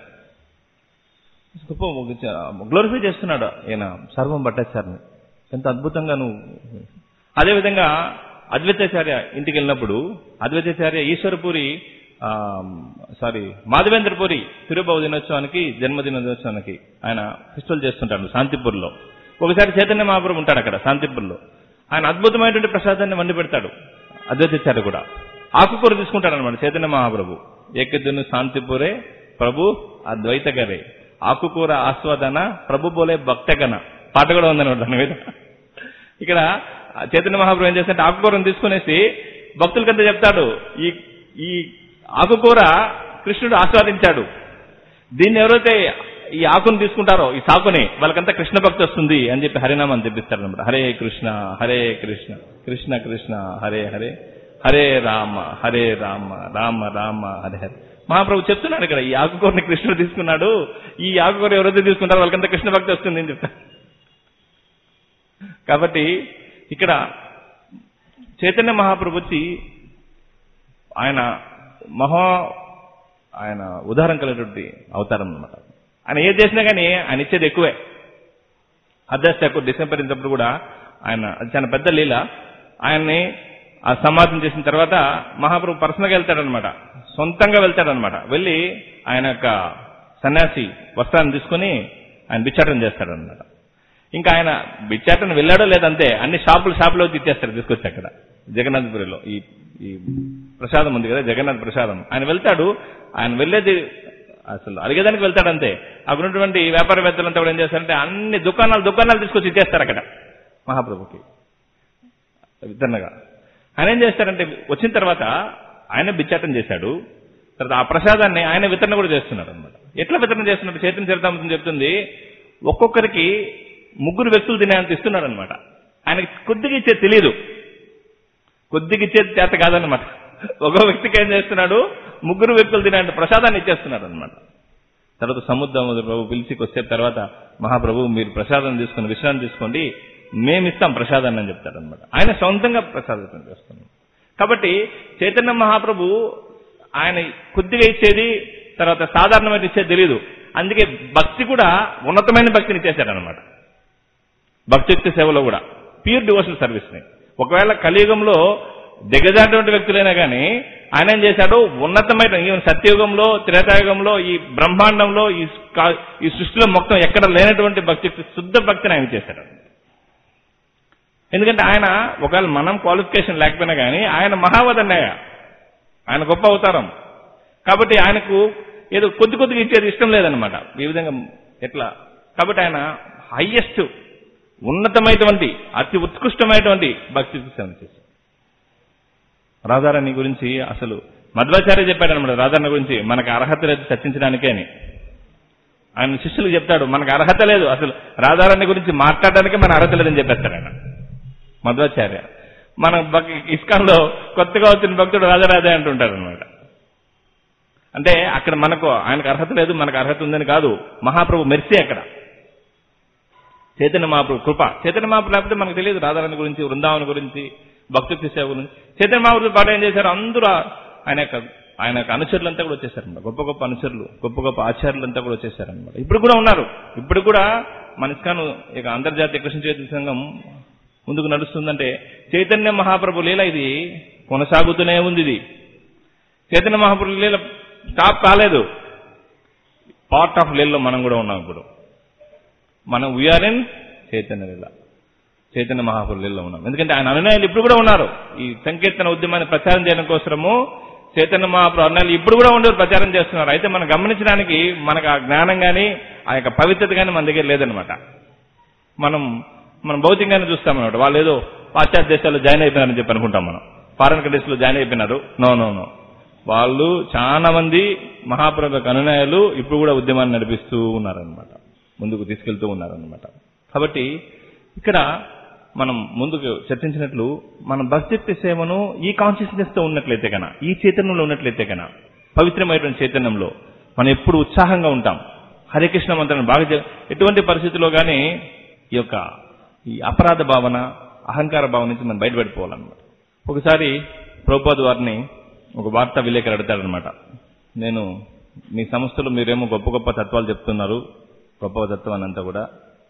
గొప్ప గ్లోరిఫై చేస్తున్నాడు ఈయన సర్వం భట్టాచార్యని ఎంత అద్భుతంగా నువ్వు అదేవిధంగా అద్వైతాచార్య ఇంటికి వెళ్ళినప్పుడు అద్వైతాచార్య ఈశ్వరపూరి ఆ, సారీ మాధవేంద్రపురి తిరుబాబు దినోత్సవానికి జన్మదిన దినోత్సవానికి ఆయన ఫెస్టివల్ చేస్తుంటాడు శాంతిపూర్లో ఒకసారి చైతన్య మహాప్రభు ఉంటాడు అక్కడ శాంతిపూర్లో ఆయన అద్భుతమైనటువంటి ప్రసాదాన్ని వండి పెడతాడు అద్వైతాచార్య కూడా ఆకుకూర తీసుకుంటాడు అనమాట చైతన్య మహాప్రభు ఏకదును శాంతిపురే ప్రభు అద్వైత గరే ఆకుకూర ఆస్వాదన ప్రభు బోలే భక్తగణ పాట కూడా ఉందన్నమాట దాని మీద ఇక్కడ చైతన్య మహాప్రభు ఏం చేస్తాడంటే ఆకుకూరను తీసుకునేసి భక్తులకంతా చెప్తాడు ఈ ఈ ఆకుకూర కృష్ణుడు ఆస్వాదించాడు దీన్ని ఎవరైతే ఈ ఆకును తీసుకుంటారో ఈ సాకుని వాళ్ళకంతా కృష్ణ భక్తి వస్తుంది అని చెప్పి హరినామాన్ని తెప్పిస్తాడు అనమాట హరే కృష్ణ హరే కృష్ణ కృష్ణ కృష్ణ హరే హరే హరే రామ హరే రామ రామ రామ హరే హరే మహాప్రభు చెప్తున్నాడు ఇక్కడ ఈ ఆకుకూరని కృష్ణుడు తీసుకున్నాడు ఈ ఆకుకూర ఎవరైతే తీసుకుంటారో వాళ్ళకంతా కృష్ణ భక్తి వస్తుంది అని చెప్తాడు కాబట్టి ఇక్కడ చైతన్య మహాప్రభు వచ్చి ఆయన మహా ఆయన ఉదాహరణ కలిగినటువంటి అవతారం అనమాట ఆయన ఏది చేసినా కానీ ఆయన ఇచ్చేది ఎక్కువే అర్ధస్ ఠాకూర్ డిసెంబర్ ఇంతప్పుడు కూడా ఆయన అది చాలా పెద్ద లీల ఆయన్ని ఆ సమాధం చేసిన తర్వాత మహాప్రభు పర్సనల్గా వెళ్తాడనమాట సొంతంగా వెళ్తాడనమాట వెళ్ళి ఆయన యొక్క సన్యాసి వస్త్రాన్ని తీసుకుని ఆయన బిచ్చాటం చేస్తాడనమాట ఇంకా ఆయన బిచ్చాటం వెళ్ళాడో లేదంతే అన్ని షాపులు షాపులో ఇచ్చేస్తారు తీసుకొచ్చి అక్కడ జగన్నాథపురిలో ఈ ఈ ప్రసాదం ఉంది కదా జగన్నాథ్ ప్రసాదం ఆయన వెళ్తాడు ఆయన వెళ్ళేది అసలు అడిగేదానికి వెళ్తాడంతే అక్కడ ఉన్నటువంటి వ్యాపారవేత్తలంతా కూడా ఏం చేస్తారంటే అన్ని దుకాణాలు దుకాణాలు తీసుకొచ్చి ఇచ్చేస్తారు అక్కడ మహాప్రభుకి విత్తన్నగా ఆయన ఏం చేస్తారంటే వచ్చిన తర్వాత ఆయన బిచ్చాటం చేశాడు తర్వాత ఆ ప్రసాదాన్ని ఆయన వితరణ కూడా చేస్తున్నారు అనమాట ఎట్లా వితరణ చేస్తున్నారు చైతన్య చరితామృతం చెప్తుంది ఒక్కొక్కరికి ముగ్గురు వ్యక్తులు తినేంత ఇస్తున్నాడు అనమాట ఆయనకి కొద్దిగా ఇచ్చేది తెలియదు కొద్దిగా ఇచ్చేది చేత కాదనమాట ఒక వ్యక్తికి ఏం చేస్తున్నాడు ముగ్గురు వ్యక్తులు తినేంత ప్రసాదాన్ని ఇచ్చేస్తున్నాడు అనమాట తర్వాత సముద్రం ప్రభు పిలిచి కొద్దిసేపు తర్వాత మహాప్రభు మీరు ప్రసాదం తీసుకుని విశ్రాంతి తీసుకోండి మేము ఇస్తాం ప్రసాదాన్ని అని చెప్తాడు అనమాట ఆయన సొంతంగా ప్రసాదం చేస్తున్నాం కాబట్టి చైతన్య మహాప్రభు ఆయన కొద్దిగా ఇచ్చేది తర్వాత సాధారణమైన ఇచ్చేది తెలియదు అందుకే భక్తి కూడా ఉన్నతమైన భక్తిని ఇచ్చేశాడనమాట భక్తియుక్తి సేవలో కూడా ప్యూర్ డివోషనల్ సర్వీస్ ని ఒకవేళ కలియుగంలో దిగజాటువంటి వ్యక్తులైనా కానీ ఆయన ఏం చేశాడు ఉన్నతమైన ఈవెన్ సత్యయుగంలో త్రేతాయుగంలో ఈ బ్రహ్మాండంలో ఈ కా- ఈ సృష్టిలో మొత్తం ఎక్కడ లేనటువంటి భక్తి శుద్ధ భక్తిని ఆయన చేశాడు ఎందుకంటే ఆయన ఒకవేళ మనం క్వాలిఫికేషన్ లేకపోయినా కానీ ఆయన మహావదన్నయ్య ఆయన గొప్ప అవతారం కాబట్టి ఆయనకు ఏదో కొద్ది కొద్దిగా ఇచ్చేది ఇష్టం లేదనమాట ఈ విధంగా ఎట్లా కాబట్టి ఆయన హయ్యెస్ట్ ఉన్నతమైనటువంటి అతి ఉత్కృష్టమైనటువంటి భక్తి సేవ చేశారు రాధారాణి గురించి అసలు మధ్వాచార్య చెప్పాడు అనమాట రాధారాణి గురించి మనకు అర్హత లేదు చర్చించడానికే అని ఆయన శిష్యులకు చెప్తాడు మనకు అర్హత లేదు అసలు రాధారాణి గురించి మాట్లాడడానికే మన అర్హత లేదని చెప్పేస్తాడు ఆయన మధ్వాచార్య మన ఇస్కాన్లో కొత్తగా వచ్చిన భక్తుడు రాజరాజే అంటుంటారు అనమాట అంటే అక్కడ మనకు ఆయనకు అర్హత లేదు మనకు అర్హత ఉందని కాదు మహాప్రభు మెర్సీ అక్కడ చైతన్య మహాప్రభు కృప చైతన్య మహాప్రభు లేకపోతే మనకు తెలియదు రాధారాణి గురించి వృందావన గురించి భక్తి సేవ గురించి చైతన్య మహాప్రభు పాట ఏం చేశారు అందరూ ఆయన యొక్క ఆయన యొక్క అనుచరులంతా కూడా వచ్చేసారన్నమాట గొప్ప గొప్ప అనుచరులు గొప్ప గొప్ప ఆచార్యులంతా కూడా వచ్చేసారనమాట ఇప్పుడు కూడా ఉన్నారు ఇప్పుడు కూడా మన ఇస్కాన్ ఇక అంతర్జాతీయ కృష్ణ చైతన్య సంఘం ముందుకు నడుస్తుందంటే చైతన్య మహాప్రభు లీల ఇది కొనసాగుతూనే ఉంది ఇది చైతన్య మహాప్రభు లీల స్టాప్ కాలేదు పార్ట్ ఆఫ్ లీలలో మనం కూడా ఉన్నాం ఇప్పుడు మనం వీఆర్ ఇన్ చైతన్య లీల చైతన్య మహాప్రభు లీలలో ఉన్నాం ఎందుకంటే ఆయన అనునాయులు ఇప్పుడు కూడా ఉన్నారు ఈ సంకీర్తన ఉద్యమాన్ని ప్రచారం చేయడం కోసము చైతన్య మహాప్రభు అనునాయులు ఇప్పుడు కూడా ఉండేవారు ప్రచారం చేస్తున్నారు అయితే మనం గమనించడానికి మనకు ఆ జ్ఞానం కానీ ఆ యొక్క పవిత్రత కానీ మన దగ్గర లేదనమాట మనం మనం భౌతికంగానే చూస్తాం అనమాట వాళ్ళు ఏదో పాశ్చాత్య దేశాల్లో జాయిన్ అయిపోయినారని చెప్పి అనుకుంటాం మనం ఫారెన్ కంట్రీస్ లో జాయిన్ అయిపోయినారు నో నో నో వాళ్ళు చాలా మంది మహాప్రభు యొక్క అనునాయులు ఇప్పుడు కూడా ఉద్యమాన్ని నడిపిస్తూ ఉన్నారనమాట ముందుకు తీసుకెళ్తూ ఉన్నారనమాట కాబట్టి ఇక్కడ మనం ముందుకు చర్చించినట్లు మనం భక్తి సేవను ఈ కాన్షియస్నెస్ తో ఉన్నట్లయితే కన ఈ చైతన్యంలో ఉన్నట్లయితే కన పవిత్రమైనటువంటి చైతన్యంలో మనం ఎప్పుడు ఉత్సాహంగా ఉంటాం హరే కృష్ణ మంత్రాన్ని బాగా చే- ఎటువంటి పరిస్థితుల్లో కానీ ఈ యొక్క ఈ అపరాధ భావన అహంకార భావన నుంచి మనం బయటపడిపోవాలన్నమాట ఒకసారి ప్రభుపాద్ వారిని ఒక వార్తా విలేకరు అడతాడనమాట నేను మీ సంస్థలో మీరేమో గొప్ప గొప్ప తత్వాలు చెప్తున్నారు గొప్ప తత్వాన్ని అంతా కూడా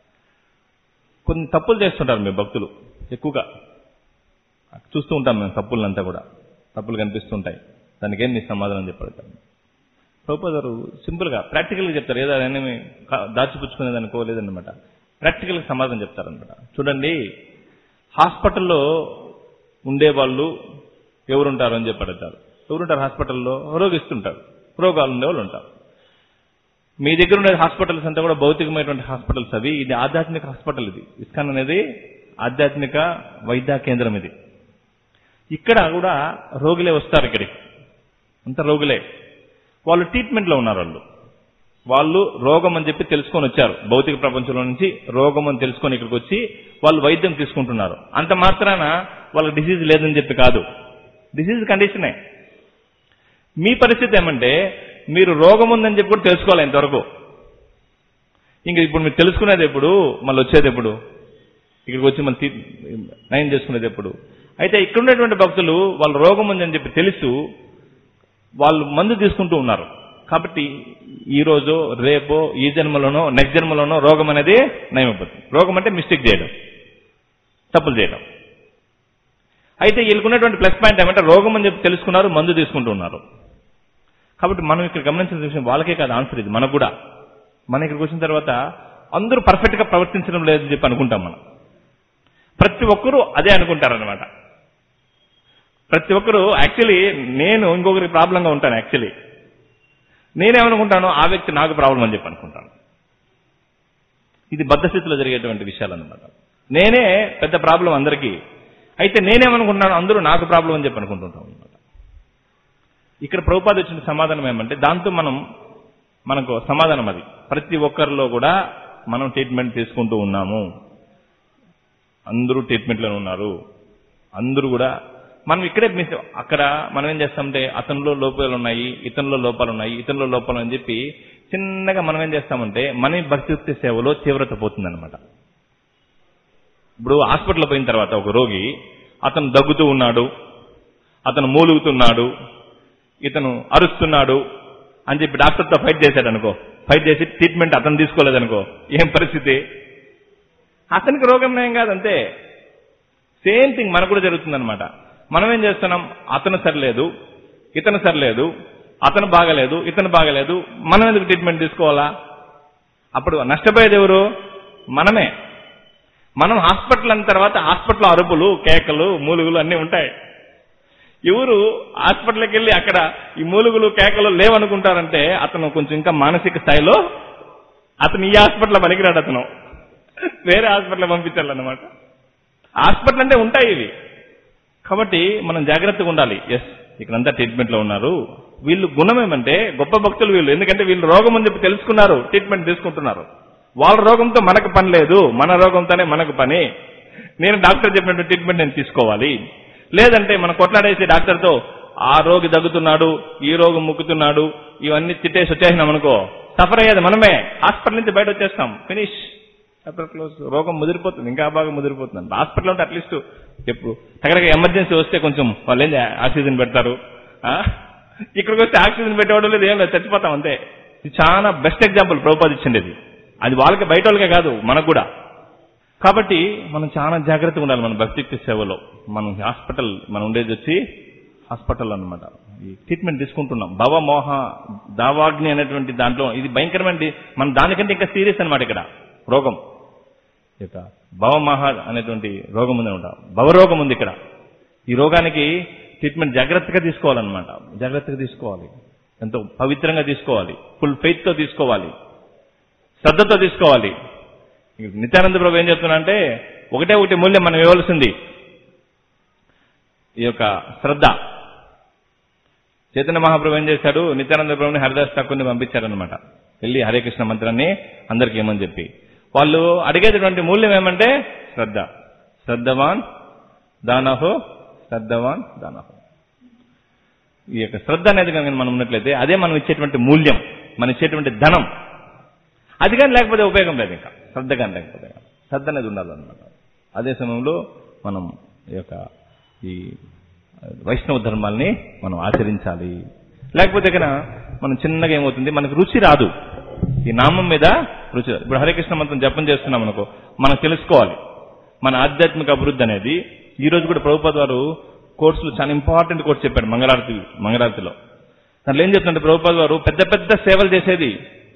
కొన్ని తప్పులు చేస్తుంటారు మీ భక్తులు ఎక్కువగా చూస్తూ ఉంటాం మేము తప్పులంతా కూడా తప్పులు కనిపిస్తుంటాయి దానికి ఏం మీ సమాధానం చెప్పాడు ప్రభుపాద్ గారు సింపుల్ గా ప్రాక్టికల్ గా చెప్తారు ఏదో ఏమీ దాచిపుచ్చుకునేది అనుకోలేదన్నమాట ప్రాక్టికల్ గా సమాధానం చెప్తారనమాట చూడండి హాస్పిటల్లో ఉండేవాళ్ళు ఎవరుంటారు అని చెప్పి అడుగుతారు ఎవరుంటారు హాస్పిటల్లో రోగిస్తుంటారు రోగాలు ఉండేవాళ్ళు ఉంటారు మీ దగ్గర ఉండే హాస్పిటల్స్ అంతా కూడా భౌతికమైనటువంటి హాస్పిటల్స్ అవి ఇది ఆధ్యాత్మిక హాస్పిటల్ ఇది ఇస్కాన్ అనేది ఆధ్యాత్మిక వైద్య కేంద్రం ఇది ఇక్కడ కూడా రోగులే వస్తారు ఇక్కడికి అంత రోగులే వాళ్ళు ట్రీట్మెంట్ లో ఉన్నారు వాళ్ళు వాళ్ళు రోగం అని చెప్పి తెలుసుకొని వచ్చారు భౌతిక ప్రపంచంలో నుంచి రోగం అని తెలుసుకొని ఇక్కడికి వచ్చి వాళ్ళు వైద్యం తీసుకుంటున్నారు అంత మాత్రాన వాళ్ళకి డిసీజ్ లేదని చెప్పి కాదు డిసీజ్ కండిషనే మీ పరిస్థితి ఏమంటే మీరు రోగం ఉందని చెప్పి కూడా తెలుసుకోవాలి ఇంతవరకు ఇంక ఇప్పుడు మీరు తెలుసుకునేది ఎప్పుడు మళ్ళీ వచ్చేది ఎప్పుడు ఇక్కడికి వచ్చి మళ్ళీ తీ- నయం చేసుకునేది ఎప్పుడు అయితే ఇక్కడ ఉన్నటువంటి భక్తులు వాళ్ళ రోగం ఉందని చెప్పి తెలుసు వాళ్ళు మందు తీసుకుంటూ ఉన్నారు కాబట్టి ఈ రోజు రేపో ఈ జన్మలోనో నెక్స్ట్ జన్మలోనో రోగం అనేది నయమైపోతుంది రోగం అంటే మిస్టేక్ చేయడం తప్పులు చేయడం అయితే వీళ్ళకున్నటువంటి ప్లస్ పాయింట్ ఏమంటే రోగం అని చెప్పి తెలుసుకున్నారు మందు తీసుకుంటూ ఉన్నారు కాబట్టి మనం ఇక్కడ గమనించిన విషయం వాళ్ళకే కాదు ఆన్సర్ ఇది మనకు కూడా మన ఇక్కడికి వచ్చిన తర్వాత అందరూ పర్ఫెక్ట్ గా ప్రవర్తించడం లేదని చెప్పి అనుకుంటాం మనం ప్రతి ఒక్కరూ అదే అనుకుంటారనమాట ప్రతి ఒక్కరూ యాక్చువల్లీ నేను ఇంకొకరికి ప్రాబ్లంగా ఉంటాను యాక్చువల్లీ నేనేమనుకుంటాను ఆ వ్యక్తి నాకు ప్రాబ్లం అని చెప్పి అనుకుంటాను ఇది బద్ధస్థితిలో జరిగేటువంటి విషయాలు అనమాట నేనే పెద్ద ప్రాబ్లం అందరికీ అయితే నేనేమనుకుంటున్నాను అందరూ నాకు ప్రాబ్లం అని చెప్పి అనుకుంటుంటాం అనమాట ఇక్కడ ప్రభుపాద ఇచ్చిన సమాధానం ఏమంటే దాంతో మనం మనకు సమాధానం అది ప్రతి ఒక్కరిలో కూడా మనం ట్రీట్మెంట్ తీసుకుంటూ ఉన్నాము అందరూ ట్రీట్మెంట్లో ఉన్నారు అందరూ కూడా మనం ఇక్కడే మిస్ అక్కడ మనం ఏం చేస్తామంటే అతనిలో లోపాలు ఉన్నాయి ఇతనిలో లోపాలు ఉన్నాయి ఇతనిలో లోపాలు అని చెప్పి చిన్నగా మనం ఏం చేస్తామంటే మన భక్తియుక్తి సేవలో తీవ్రత పోతుందన్నమాట ఇప్పుడు హాస్పిటల్ పోయిన తర్వాత ఒక రోగి అతను దగ్గుతూ ఉన్నాడు అతను మూలుగుతున్నాడు ఇతను అరుస్తున్నాడు అని చెప్పి డాక్టర్తో ఫైట్ చేశాడు అనుకో ఫైట్ చేసి ట్రీట్మెంట్ అతను తీసుకోలేదనుకో ఏం పరిస్థితి అతనికి రోగం నయం కాదంతే సేమ్ థింగ్ మనకు కూడా జరుగుతుందన్నమాట మనం ఏం చేస్తున్నాం అతను సరిలేదు ఇతను సరిలేదు అతను బాగలేదు ఇతను బాగలేదు మనం ఎందుకు ట్రీట్మెంట్ తీసుకోవాలా అప్పుడు నష్టపోయేది ఎవరు మనమే మనం హాస్పిటల్ అన్న తర్వాత హాస్పిటల్ అరుపులు కేకలు మూలుగులు అన్నీ ఉంటాయి ఎవరు హాస్పిటల్కి వెళ్ళి అక్కడ ఈ మూలుగులు కేకలు లేవనుకుంటారంటే అతను కొంచెం ఇంకా మానసిక స్థాయిలో అతను ఈ హాస్పిటల్ పనికిరాడు అతను వేరే హాస్పిటల్ పంపించాలన్నమాట హాస్పిటల్ అంటే ఉంటాయి ఇవి కాబట్టి మనం జాగ్రత్తగా ఉండాలి ఎస్ ఇక్కడంతా ట్రీట్మెంట్ లో ఉన్నారు వీళ్ళు గుణం ఏమంటే గొప్ప భక్తులు వీళ్ళు ఎందుకంటే వీళ్ళు రోగం అని చెప్పి తెలుసుకున్నారు ట్రీట్మెంట్ తీసుకుంటున్నారు వాళ్ళ రోగంతో మనకు పని లేదు మన రోగంతోనే మనకు పని నేను డాక్టర్ చెప్పినట్టు ట్రీట్మెంట్ నేను తీసుకోవాలి లేదంటే మనం కొట్లాడేసి డాక్టర్తో ఆ రోగి దగ్గుతున్నాడు ఈ రోగం ముక్కుతున్నాడు ఇవన్నీ తిట్టేసి వచ్చేసినాం అనుకో సఫర్ అయ్యేది మనమే హాస్పిటల్ నుంచి బయట వచ్చేస్తాం ఫినిష్ చాప్టర్ క్లోజ్ రోగం ముదిరిపోతుంది ఇంకా బాగా ముదిరిపోతుంది హాస్పిటల్ అంటే అట్లీస్ట్ ఎప్పుడు దగ్గరగా ఎమర్జెన్సీ వస్తే కొంచెం వాళ్ళు ఏం చే- ఆక్సిజన్ పెడతారు ఆ? ఇక్కడికి వస్తే ఆక్సిజన్ పెట్టేవాడు లేదు ఏం లేదు చచ్చిపోతాం అంతే ఇది చాలా బెస్ట్ ఎగ్జాంపుల్ ప్రభుపాద ఇచ్చింది ఇది అది వాళ్ళకి బయట వాళ్ళకే కాదు మనకు కూడా కాబట్టి మనం చాలా జాగ్రత్తగా ఉండాలి మన భక్తియుక్త సేవలో మనం హాస్పిటల్ మనం ఉండేది వచ్చి హాస్పిటల్ అన్నమాట ఈ ట్రీట్మెంట్ తీసుకుంటున్నాం భవమోహ దావాగ్ని అనేటువంటి దాంట్లో ఇది భయంకరమైన మన దానికంటే ఇంకా సీరియస్ అన్నమాట ఇక్కడ రోగం ఈ యొక్క భవమోహ అనేటువంటి రోగం ఉంది అనమాట భవరోగం ఉంది ఇక్కడ ఈ రోగానికి ట్రీట్మెంట్ జాగ్రత్తగా తీసుకోవాలన్నమాట జాగ్రత్తగా తీసుకోవాలి ఎంతో పవిత్రంగా తీసుకోవాలి ఫుల్ ఫెయిత్ తో తీసుకోవాలి శ్రద్ధతో తీసుకోవాలి నిత్యానంద ప్రభు ఏం చెప్తున్నా అంటే ఒకటే ఒకటి మూల్యం మనం ఇవ్వాల్సింది ఈ యొక్క శ్రద్ధ చైతన్య మహాప్రభు ఏం చేశాడు నిత్యానంద ప్రభుని హరిదాస్ ఠాకూర్ని పంపించారనమాట వెళ్ళి హరే కృష్ణ మంత్రాన్ని అందరికి ఏమని చెప్పి వాళ్ళు అడిగేటటువంటి మూల్యం ఏమంటే శ్రద్ధ శ్రద్ధవాన్ దానహో శ్రద్ధవాన్ దానహో ఈ యొక్క శ్రద్ధ అనేది కనుక మనం ఉన్నట్లయితే అదే మనం ఇచ్చేటువంటి మూల్యం మనం ఇచ్చేటువంటి ధనం అది కానీ లేకపోతే ఉపయోగం లేదు ఇంకా శ్రద్ధ కానీ లేకపోతే శ్రద్ధ అనేది ఉండాలన్నమాట అదే సమయంలో మనం ఈ యొక్క ఈ వైష్ణవ ధర్మాల్ని మనం ఆచరించాలి లేకపోతే కనుక మనం చిన్నగా ఏమవుతుంది మనకు రుచి రాదు ఈ నామం మీద రుచి రాదు. ఇప్పుడు హరికృష్ణ మంత్రం జపం చేస్తున్నాం అనుకో మనం తెలుసుకోవాలి మన ఆధ్యాత్మిక అభివృద్ధి అనేది ఈ రోజు కూడా ప్రభుపాద్ వారు కోర్సులు చాలా ఇంపార్టెంట్ కోర్స్ చెప్పాడు మంగళారతి మంగళారతిలో దాంట్లో ఏం చెప్తుంటే ప్రభుపాద్ వారు పెద్ద పెద్ద సేవలు చేసేది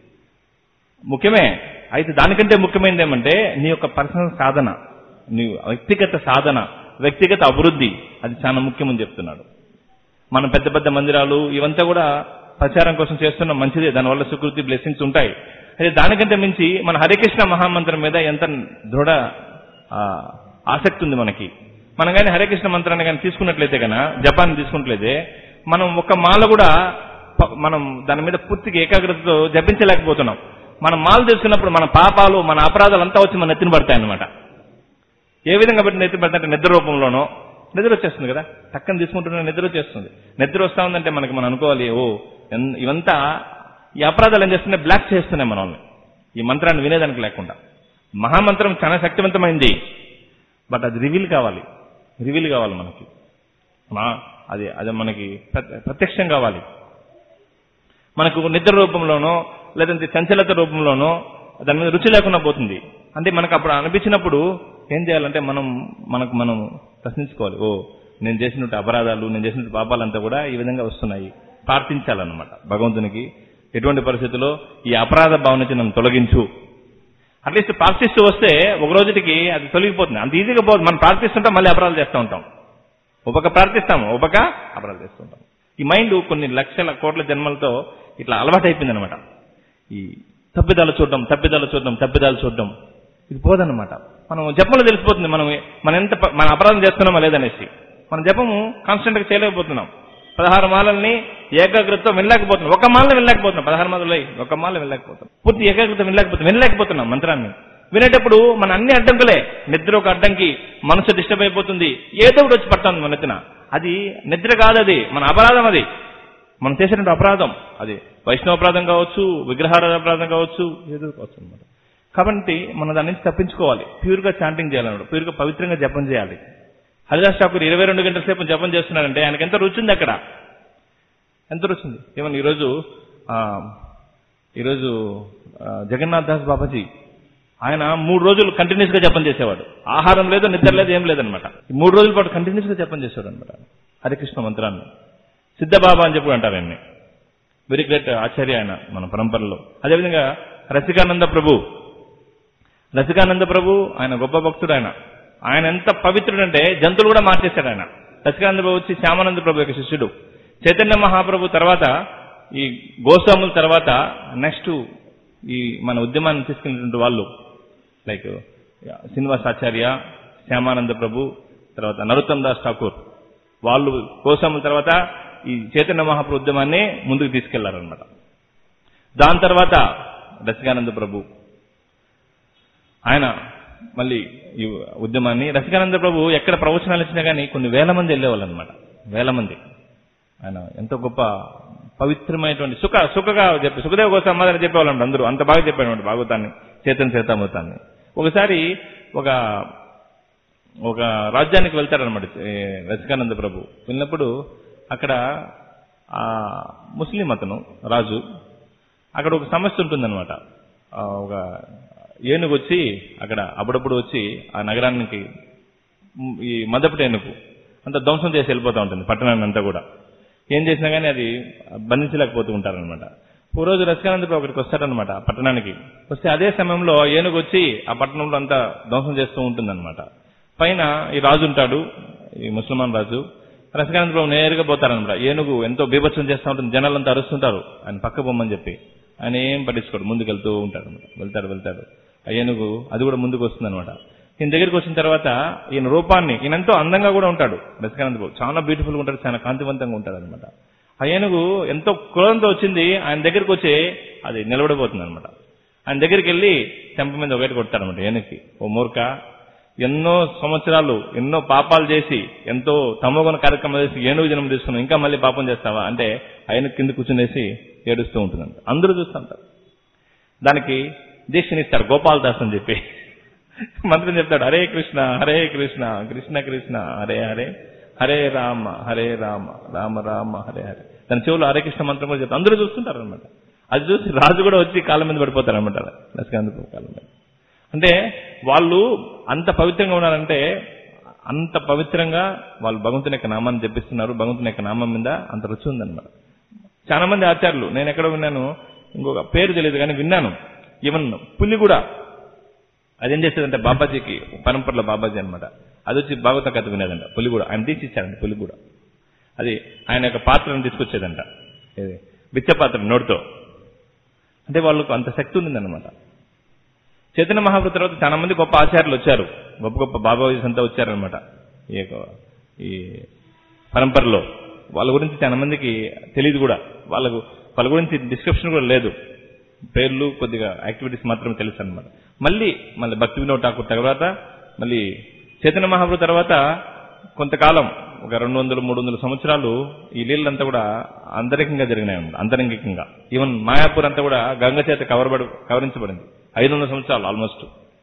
ముఖ్యమే అయితే దానికంటే ముఖ్యమైనది ఏమంటే నీ యొక్క పర్సనల్ సాధన నీ వ్యక్తిగత సాధన వ్యక్తిగత అభివృద్ధి అది చాలా ముఖ్యమని చెప్తున్నాడు మనం పెద్ద పెద్ద మందిరాలు ఇవంతా కూడా ప్రచారం కోసం చేస్తున్నాం మంచిదే దానివల్ల సుకృతి బ్లెస్సింగ్స్ ఉంటాయి అయితే దానికంటే మించి మన హరికృష్ణ మహామంత్రం మీద ఎంత దృఢ ఆ, ఆసక్తి ఉంది మనకి మనం కానీ హరికృష్ణ మంత్రాన్ని కానీ తీసుకున్నట్లయితే కనుక జపాన్ తీసుకున్నట్లయితే మనం ఒక మాల కూడా ప- మనం దాని మీద పూర్తిగా ఏకాగ్రతతో జపించలేకపోతున్నాం మనం మాల తీసుకున్నప్పుడు మన పాపాలు మన అపరాధాలు అంతా వచ్చి మన నెత్తిన పడతాయి అన్నమాట ఏ విధంగా పెట్టి నెత్తి పెడతా అంటే నిద్ర రూపంలోనో నిద్ర వచ్చేస్తుంది కదా టక్కన తీసుకుంటున్న నిద్ర వచ్చేస్తుంది నిద్ర వస్తా ఉందంటే మనకి మనం అనుకోవాలి ఓ ఎన్- ఇవంతా ఈ అపరాధాలు ఏం చేస్తున్నాయి బ్లాక్ చేస్తున్నాయి మనల్ని ఈ మంత్రాన్ని వినేదానికి లేకుండా మహామంత్రం చాలా శక్తివంతమైంది బట్ అది రివీల్ కావాలి రివీల్ కావాలి మనకి మా అది అది మనకి ప్ర- ప్రత్యక్షం కావాలి మనకు నిద్ర రూపంలోనో లేదంటే చంచలత రూపంలోనో దాని మీద రుచి లేకుండా పోతుంది అంటే మనకు అప్పుడు అనిపించినప్పుడు ఏం చేయాలంటే మనం మనకు మనం ప్రశ్నించుకోవాలి ఓ నేను చేసినట్టు అపరాధాలు నేను చేసినట్టు పాపాలంతా కూడా ఈ విధంగా వస్తున్నాయి ప్రార్థించాలన్నమాట భగవంతునికి ఎటువంటి పరిస్థితుల్లో ఈ అపరాధ భావన నుంచి నన్ను తొలగించు అట్లీస్ట్ ప్రార్థిస్తూ వస్తే ఒక రోజుకి అది తొలగిపోతుంది అంత ఈజీగా పోదు మనం ప్రార్థిస్తుంటాం మళ్ళీ అపరాధాలు చేస్తూ ఉంటాం ఉపక ప్రార్థిస్తాము ఉపక అపరాధాలు చేస్తుంటాం ఈ మైండ్ కొన్ని లక్షల కోట్ల జన్మలతో ఇట్లా అలవాటైపోయింది అనమాట ఈ తప్పిదాలు చూడడం తప్పిదాలు చూడడం తప్పిదాలు చూడడం ఇది పోదన్నమాట మనం జపంలో తెలిసిపోతుంది మనం మనం ఎంత ప- మన అపరాధం చేస్తున్నామా లేదనేసి మన జపము కాన్స్టెంట్ గా చేయలేకపోతున్నాం పదహారు మాలల్ని ఏకాగ్రతతో వినలేకపోతున్నాం ఒక మాలని వినలేకపోతున్నాం పదహారు మాలలు అయ్యి ఒక మాల వినలేకపోతున్నాం పూర్తి ఏకాగ్రత వినలేకపోతున్నాం వినలేకపోతున్నాం మంత్రాన్ని వినేటప్పుడు మన అన్ని అడ్డంకులే నిద్ర ఒక అడ్డంకి మనసు డిస్టర్బ్ అయిపోతుంది ఏదో ఒకటి వచ్చి పడుతుంది మన నెత్తిన అది నిద్ర కాదు అది మన అపరాధం అది మనం చేసినట్టు అపరాధం అది వైష్ణవ అపరాధం కావచ్చు విగ్రహారాధ అపరాధం కావచ్చు ఏదో కావచ్చు అనమాట కాబట్టి మనం దాని నుంచి తప్పించుకోవాలి ప్యూర్ గా చాంటింగ్ చేయాలన్నాడు ప్యూర్ గా పవిత్రంగా జపం చేయాలి హరిదాస్ ఠాకూర్ ఇరవై రెండు గంటల సేపు జపం చేస్తున్నాడంటే ఆయనకి ఎంత రుచి ఉంది అక్కడ ఎంత రుచి ఉంది ఏమన్నా ఈరోజు ఆ, ఈరోజు ఆ, జగన్నాథ్ దాస్ బాబాజీ ఆయన మూడు రోజులు కంటిన్యూస్ గా జపం చేసేవాడు ఆహారం లేదు నిద్ర లేదు ఏం లేదనమాట ఈ మూడు రోజుల పాటు కంటిన్యూస్ గా జపం చేసేవాడు అనమాట హరికృష్ణ మంత్రాన్ని సిద్ధబాబా అని చెప్పి అంటారు ఆయన్ని వెరీ గ్రేట్ ఆచార్య ఆయన మన పరంపరలో అదేవిధంగా రసికానంద ప్రభు రసికానంద ప్రభు ఆయన గొప్ప భక్తుడు ఆయన ఆయన ఎంత పవిత్రుడంటే జంతువులు కూడా మార్చేశాడు ఆయన రసికానంద ప్రభు వచ్చి శ్యామానంద ప్రభు యొక్క శిష్యుడు చైతన్య మహాప్రభు తర్వాత ఈ గోస్వాముల తర్వాత నెక్స్ట్ ఈ మన ఉద్యమాన్ని తీసుకున్నటువంటి వాళ్ళు లైక్ శ్రీనివాసాచార్య శ్యామానంద ప్రభు తర్వాత నరోత్తమ్ దాస్ ఠాకూర్ వాళ్ళు గోస్వాముల తర్వాత ఈ చైతన్య మహాప్రభు ఉద్యమాన్ని ముందుకు తీసుకెళ్లారనమాట దాని తర్వాత రసికానంద ప్రభు ఆయన మళ్ళీ ఈ ఉద్యమాన్ని రసికానంద ప్రభు ఎక్కడ ప్రవచనాలు ఇచ్చినా కానీ కొన్ని వేల మంది వెళ్ళేవాళ్ళు అనమాట వేల మంది ఆయన ఎంతో గొప్ప పవిత్రమైనటువంటి సుఖ సుఖగా చెప్పి సుఖదేవ కోసం సమాధానం చెప్పేవాళ్ళు అందరూ అంత బాగా చెప్పాడు భాగవతాన్ని చేతన్ చేతామృతాన్ని ఒకసారి ఒక ఒక రాజ్యానికి వెళ్తారనమాట ఏ, రసికానంద ప్రభు వెళ్ళినప్పుడు అక్కడ ఆ ముస్లిం అతను రాజు అక్కడ ఒక సమస్య ఉంటుందన్నమాట ఆ, ఒక ఏనుగు వచ్చి అక్కడ అప్పుడప్పుడు వచ్చి ఆ నగరానికి మ్, ఈ మదపటి ఏనుగు అంత ధ్వంసం చేసి వెళ్ళిపోతూ ఉంటుంది పట్టణాన్ని అంతా కూడా ఏం చేసినా కానీ అది బంధించలేకపోతూ ఉంటారనమాట ఓ రోజు రసికానందరావు అక్కడికి వస్తారనమాట ఆ పట్టణానికి వస్తే అదే సమయంలో ఏనుగు వచ్చి ఆ పట్టణంలో అంతా ధ్వంసం చేస్తూ ఉంటుందన్నమాట పైన ఈ రాజు ఉంటాడు ఈ ముస్లిమాన్ రాజు రసికానందరావు నేరుగా పోతారనమాట ఏనుగు ఎంతో బీభత్సం చేస్తూ ఉంటుంది జనాలంతా అరుస్తుంటారు ఆయన పక్క బొమ్మని చెప్పి ఆయన ఏం పట్టించుకోడు ముందుకు వెళ్తూ ఉంటాడు అనమాట వెళ్తాడు వెళ్తాడు ఆ ఏనుగు అది కూడా ముందుకు వస్తుందన్నమాట ఈయన దగ్గరికి వచ్చిన తర్వాత ఈయన రూపాన్ని ఈయన ఎంతో అందంగా కూడా ఉంటాడు రసికానంద బాబు చాలా బ్యూటిఫుల్ గా ఉంటాడు చాలా కాంతివంతంగా ఉంటాడు అనమాట ఆ ఏనుగు ఎంతో క్రోధంతో వచ్చింది ఆయన దగ్గరికి వచ్చి అది నిలబడిపోతుంది అనమాట ఆయన దగ్గరికి వెళ్ళి చెంప మీద ఒకటి కొడతారనమాట ఏనుగుకి ఓ మూర్ఖ ఎన్నో సంవత్సరాలు ఎన్నో పాపాలు చేసి ఎంతో తమోగుణ కార్యక్రమాలు చేసి ఏనుగు జన్మ తీసుకున్నావు ఇంకా మళ్ళీ పాపం చేస్తావా అంటే ఆయన కింద కూర్చునేసి ఏడుస్తూ ఉంటుందంట అందరూ చూస్తుంటారు దానికి దీక్షనిస్తారు గోపాలదాస్ అని చెప్పి మంత్రం చెప్తాడు హరే కృష్ణ హరే కృష్ణ కృష్ణ కృష్ణ హరే హరే హరే రామ హరే రామ రామ రామ హరే హరే దాని చెవులు హరే కృష్ణ మంత్రం కూడా చెప్తారు అందరూ చూస్తుంటారు అనమాట అది చూసి రాజు కూడా వచ్చి కాళ్ళ మీద పడిపోతారు అనమాట లస్కాంత కాళ్ళ మీద అంటే వాళ్ళు అంత పవిత్రంగా ఉన్నారంటే అంత పవిత్రంగా వాళ్ళు భగవంతుని యొక్క నామాన్ని జపిస్తున్నారు భగవంతుని యొక్క నామం మీద అంత రుచి ఉందన్నమాట చాలా మంది ఆచార్యులు నేను ఎక్కడ విన్నాను ఇంకొక పేరు తెలియదు కానీ విన్నాను ఈవెన్ పులి కూడా అదేం చేసేదంటే బాబాజీకి పరంపరలో బాబాజీ అన్నమాట అది వచ్చి భాగవత కథ వినేదంట పులి కూడా ఆయన తీసి ఇచ్చారంట పులి కూడా అది ఆయన యొక్క పాత్రను తీసుకొచ్చేదంట ఏది బిచ్చ పాత్ర నోటితో అంటే వాళ్ళకు అంత శక్తి ఉండిందన్నమాట చైతన్య మహాప్రభు తర్వాత చాలా మంది గొప్ప ఆచార్యులు వచ్చారు గొప్ప గొప్ప బాబాజీస్ అంతా వచ్చారనమాట ఈ యొక్క ఈ పరంపరలో వాళ్ళ గురించి చాలా మందికి తెలియదు కూడా వాళ్ళకు వాళ్ళ గురించి డిస్క్రిప్షన్ కూడా లేదు పేర్లు కొద్దిగా యాక్టివిటీస్ మాత్రమే తెలుసు అనమాట మళ్ళీ మళ్ళీ భక్తి వినోద్ ఠాకూర్ తర్వాత మళ్ళీ చైతన్య మహాప్రభు తర్వాత కొంతకాలం ఒక రెండు వందలు మూడు వందల సంవత్సరాలు ఈ లీలంతా కూడా అంతరికంగా జరిగినాయి అన్నమాట అంతరంగికంగా ఈవెన్ మాయాపూర్ అంతా కూడా గంగ చేత కవరబడి కవరించబడింది ఐదు వందల సంవత్సరాలు ఆల్మోస్ట్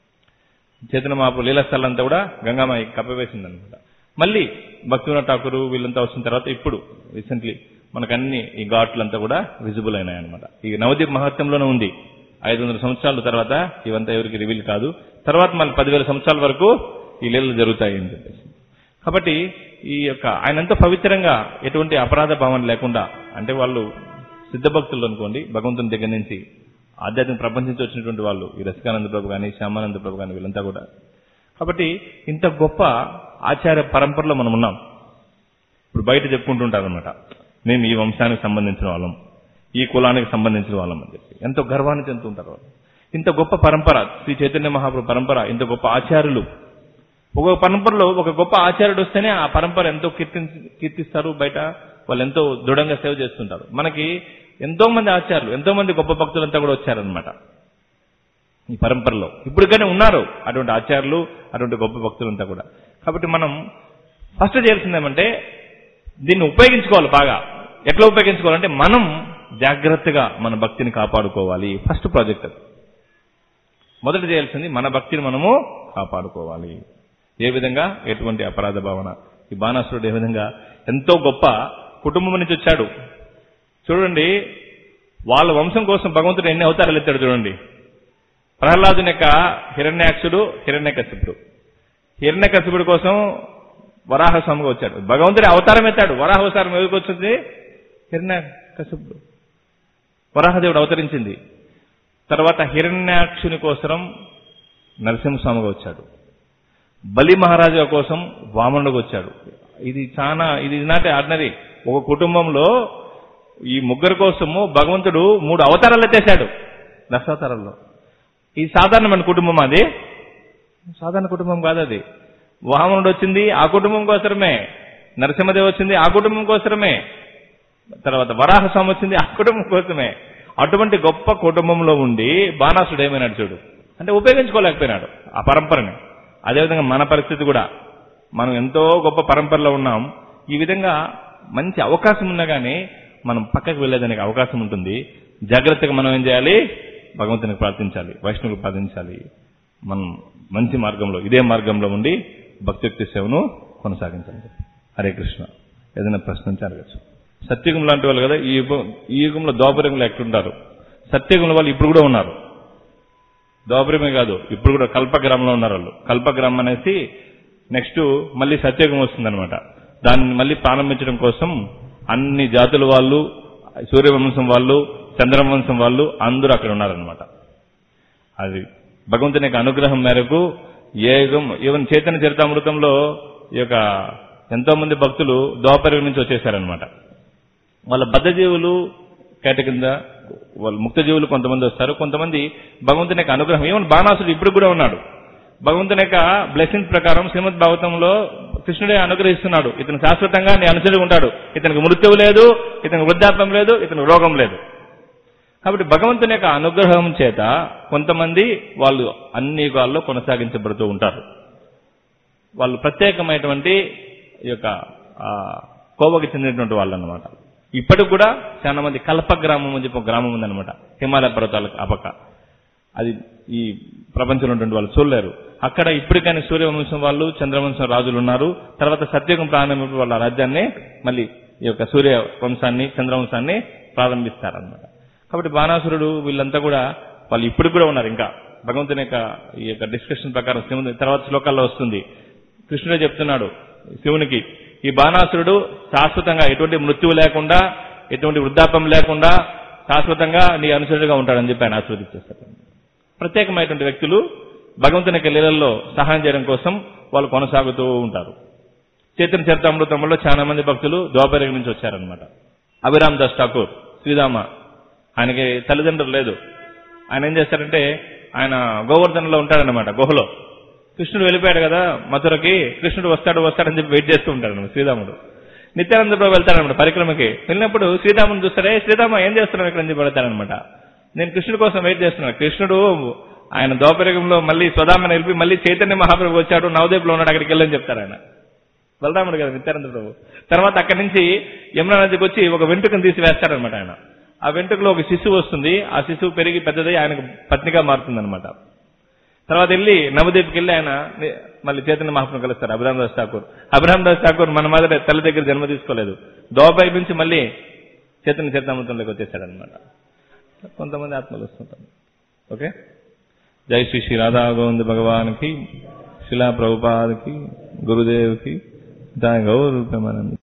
చైతన్య మహాప్రభు లీలస్థలం అంతా కూడా గంగామాయి కప్పవేసింది అనమాట మళ్ళీ భక్తివినోద్ ఠాకూర్ వీళ్ళంతా వచ్చిన తర్వాత ఇప్పుడు రీసెంట్లీ మనకు అన్ని ఈ ఘాట్లంతా కూడా విజిబుల్ అయినాయి అనమాట ఈ నవదీప్ మహత్యంలోనే ఉంది ఐదు వందల సంవత్సరాల తర్వాత ఇవంతా ఎవరికి రివీల్ కాదు తర్వాత మళ్ళీ పదివేల సంవత్సరాల వరకు ఈ లీలలు జరుగుతాయి అని చెప్పేసి కాబట్టి ఈ యొక్క ఆయన ఎంతో పవిత్రంగా ఎటువంటి అపరాధ భావన లేకుండా అంటే వాళ్ళు సిద్ధ భక్తులు అనుకోండి భగవంతుని దగ్గర నుంచి ఆధ్యాత్మిక ప్రపంచం నుంచి వచ్చినటువంటి వాళ్ళు ఈ రసికానంద ప్రభు కానీ శ్యామానంద ప్రభు కానీ వీళ్ళంతా కూడా కాబట్టి ఇంత గొప్ప ఆచార పరంపరలో మనం ఉన్నాం ఇప్పుడు బయట చెప్పుకుంటుంటారు అనమాట మేము ఈ వంశానికి సంబంధించిన వాళ్ళం ఈ కులానికి సంబంధించిన వాళ్ళం అని చెప్పి ఎంతో గర్వాన్ని చెందుతుంటారు వాళ్ళు ఇంత గొప్ప పరంపర శ్రీ చైతన్య మహాప్రభు పరంపర ఇంత గొప్ప ఆచార్యులు ఒక పరంపరలో ఒక గొప్ప ఆచార్యుడు వస్తేనే ఆ పరంపర ఎంతో కీర్తి కీర్తిస్తారు బయట వాళ్ళు ఎంతో దృఢంగా సేవ చేస్తుంటారు మనకి ఎంతో మంది ఆచార్యులు ఎంతో మంది గొప్ప భక్తులంతా కూడా వచ్చారనమాట ఈ పరంపరలో ఇప్పటికైనా ఉన్నారు అటువంటి ఆచార్యులు అటువంటి గొప్ప భక్తులంతా కూడా కాబట్టి మనం ఫస్ట్ చేయాల్సింది ఏమంటే దీన్ని ఉపయోగించుకోవాలి బాగా ఎట్లా ఉపయోగించుకోవాలంటే మనం జాగ్రత్తగా మన భక్తిని కాపాడుకోవాలి ఫస్ట్ ప్రాజెక్ట్ అది మొదట చేయాల్సింది మన భక్తిని మనము కాపాడుకోవాలి ఏ విధంగా ఎటువంటి అపరాధ భావన ఈ బాణాసురుడు ఏ విధంగా ఎంతో గొప్ప కుటుంబం నుంచి వచ్చాడు చూడండి వాళ్ళ వంశం కోసం భగవంతుడు ఎన్ని అవతారాలు ఎత్తాడు చూడండి ప్రహ్లాదుని యొక్క హిరణ్యాక్షుడు హిరణ్యకశిపుడు హిరణ్యకశిపుడు కోసం వరాహ స్వామిగా వచ్చాడు భగవంతుడి అవతారం ఎత్తాడు వరాహ అవతారం ఎవరికి వచ్చింది హిరణ్యకశిపుడు వరాహదేవుడు అవతరించింది తర్వాత హిరణ్యాక్షుని కోసం నరసింహస్వామిగా వచ్చాడు బలి మహారాజా కోసం వామనుడిగా వచ్చాడు ఇది చాలా ఇది నాటి ఆర్డినరీ ఒక కుటుంబంలో ఈ ముగ్గురు కోసము భగవంతుడు మూడు అవతారాలు ఎత్తేశాడు దశావతారాల్లో ఇది సాధారణమైన కుటుంబం అది సాధారణ కుటుంబం కాదు అది వామనుడు వచ్చింది ఆ కుటుంబం కోసమే నరసింహదేవ్ వచ్చింది ఆ కుటుంబం కోసమే తర్వాత వరాహస్వామి వచ్చింది ఆ కుటుంబం కోసమే అటువంటి గొప్ప కుటుంబంలో ఉండి బాణాసుడు ఏమైనాడు చూడు అంటే ఉపయోగించుకోలేకపోయినాడు ఆ పరంపరని అదేవిధంగా మన పరిస్థితి కూడా మనం ఎంతో గొప్ప పరంపరలో ఉన్నాం ఈ విధంగా మంచి అవకాశం ఉన్నా కానీ మనం పక్కకు వెళ్ళేదానికి అవకాశం ఉంటుంది జాగ్రత్తగా మనం ఏం చేయాలి భగవంతునికి ప్రార్థించాలి వైష్ణవులకు ప్రార్థించాలి మనం మంచి మార్గంలో ఇదే మార్గంలో ఉండి భక్తియుక్తి సేవను కొనసాగించాలి హరే కృష్ణ ఏదైనా ప్రశ్నించి అడగచ్చు సత్యుగం లాంటి వాళ్ళు కదా ఈ యుగం ఈ యుగంలో దోపరంలో ఎక్కడుంటారు సత్యుగంలో వాళ్ళు ఇప్పుడు కూడా ఉన్నారు దోపరమే కాదు ఇప్పుడు కూడా కల్పగ్రామంలో ఉన్నారు వాళ్ళు కల్పగ్రామం అనేసి నెక్స్ట్ మళ్ళీ సత్యయుగం వస్తుందన్నమాట దాన్ని మళ్ళీ ప్రారంభించడం కోసం అన్ని జాతుల వాళ్ళు సూర్యవంశం వాళ్ళు చంద్రవంశం వాళ్ళు అందరూ అక్కడ ఉన్నారనమాట అది భగవంతుని యొక్క అనుగ్రహం మేరకు ఏ యుగం ఈవెన్ చైతన్య చరితామృతంలో ఈ యొక్క ఎంతో మంది భక్తులు దోపరి నుంచి వచ్చేసారనమాట వాళ్ళ బద్ధజీవులు కేట కింద వాళ్ళు ముక్తజీవులు కొంతమంది వస్తారు కొంతమంది భగవంతుని యొక్క అనుగ్రహం ఏమన్నా బాణాసుడు ఇప్పుడు కూడా ఉన్నాడు భగవంతుని యొక్క బ్లెస్సింగ్స్ ప్రకారం శ్రీమద్ భాగవతంలో కృష్ణుడే అనుగ్రహిస్తున్నాడు ఇతను శాశ్వతంగా నీ అనుసరి ఉంటాడు ఇతనికి మృత్యువు లేదు ఇతనికి వృద్ధాప్యం లేదు ఇతనికి రోగం లేదు కాబట్టి భగవంతుని యొక్క అనుగ్రహం చేత కొంతమంది వాళ్ళు అన్ని యుగాల్లో కొనసాగించబడుతూ ఉంటారు వాళ్ళు ప్రత్యేకమైనటువంటి ఈ యొక్క ఆ, కోవకి చెందినటువంటి వాళ్ళు అనమాట ఇప్పటికి కూడా చాలా మంది కల్ప గ్రామం అని చెప్పి ఒక గ్రామం ఉందన్నమాట హిమాలయ పర్వతాలకు అపక అది ఈ ప్రపంచంలో ఉన్నటువంటి వాళ్ళు చూడలేరు అక్కడ ఇప్పటికైనా సూర్యవంశం వాళ్ళు చంద్రవంశం రాజులు ఉన్నారు తర్వాత సత్యుగం ప్రారంభించిన వాళ్ళ రాజ్యాన్ని మళ్ళీ ఈ యొక్క సూర్య వంశాన్ని చంద్రవంశాన్ని ప్రారంభిస్తారన్నమాట కాబట్టి బాణాసురుడు వీళ్ళంతా కూడా వాళ్ళు ఇప్పుడు కూడా ఉన్నారు ఇంకా భగవంతుని యొక్క ఈ యొక్క డిస్కషన్ ప్రకారం శివుని తర్వాత శ్లోకాల్లో వస్తుంది కృష్ణుడే చెప్తున్నాడు శివునికి ఈ బాణాసురుడు శాశ్వతంగా ఎటువంటి మృత్యువు లేకుండా ఎటువంటి వృద్ధాపం లేకుండా శాశ్వతంగా నీ అనుసరుడుగా ఉంటాడని చెప్పి ఆయన ఆశీర్వదించేస్తాడు ప్రత్యేకమైనటువంటి వ్యక్తులు భగవంతుని యొక్క లీలల్లో సహాయం చేయడం కోసం వాళ్ళు కొనసాగుతూ ఉంటారు చైతన్య చరితామృతంలో చాలా మంది భక్తులు ద్వాపరి నుంచి వచ్చారనమాట అభిరామ్ దాస్ ఠాకూర్ శ్రీరామ ఆయనకి తల్లిదండ్రులు లేదు ఆయన ఏం చేస్తారంటే ఆయన గోవర్ధనలో ఉంటాడనమాట గుహలో కృష్ణుడు వెళ్ళిపోయాడు కదా మథురకి కృష్ణుడు వస్తాడు వస్తాడని చెప్పి వెయిట్ చేస్తూ ఉంటాడు శ్రీరాముడు నిత్యానంద ప్రభు వెళ్తాడనమాట పరిక్రమకి వెళ్ళినప్పుడు శ్రీరాముని చూస్తాడే శ్రీరామ ఏం చేస్తున్నావు ఇక్కడ అని చెప్పి వెళ్తాడనమాట నేను కృష్ణుడి కోసం వెయిట్ చేస్తున్నాను కృష్ణుడు ఆయన దోపరికంలో మళ్ళీ స్వదామని వెళ్ళి మళ్ళీ చైతన్య మహాప్రభు వచ్చాడు నవదీప్లో ఉన్నాడు అక్కడికి వెళ్ళని చెప్తారు ఆయన బలరాముడు కదా నిత్యానంద ప్రభు తర్వాత అక్కడి నుంచి యమునా నదికి వచ్చి ఒక వెంట్రుకను తీసి వేస్తాడనమాట ఆయన ఆ వెంట్రుకలో ఒక శిశువు వస్తుంది ఆ శిశువు పెరిగి పెద్దదై ఆయనకు పత్నిగా మారుతుంది తర్వాత వెళ్ళి నవదీప్కి వెళ్ళి ఆయన ని- మళ్ళీ చైతన్య మహాప్రభు కలుస్తారు అభిరామ్ దాస్ ఠాకూర్ అభిరామ్ దాస్ ఠాకూర్ మన మాదిరి తల్లి దగ్గర జన్మ తీసుకోలేదు దోబాయి నుంచి మళ్ళీ చైతన్య చరితామృతంలోకి వచ్చేసాడనమాట కొంతమంది ఆత్మలు వస్తుంటారు ఓకే జై శ్రీ శ్రీ రాధా గోవింద భగవాన్కి శిలా ప్రభుపాదకి గురుదేవ్కి దాని గౌరవ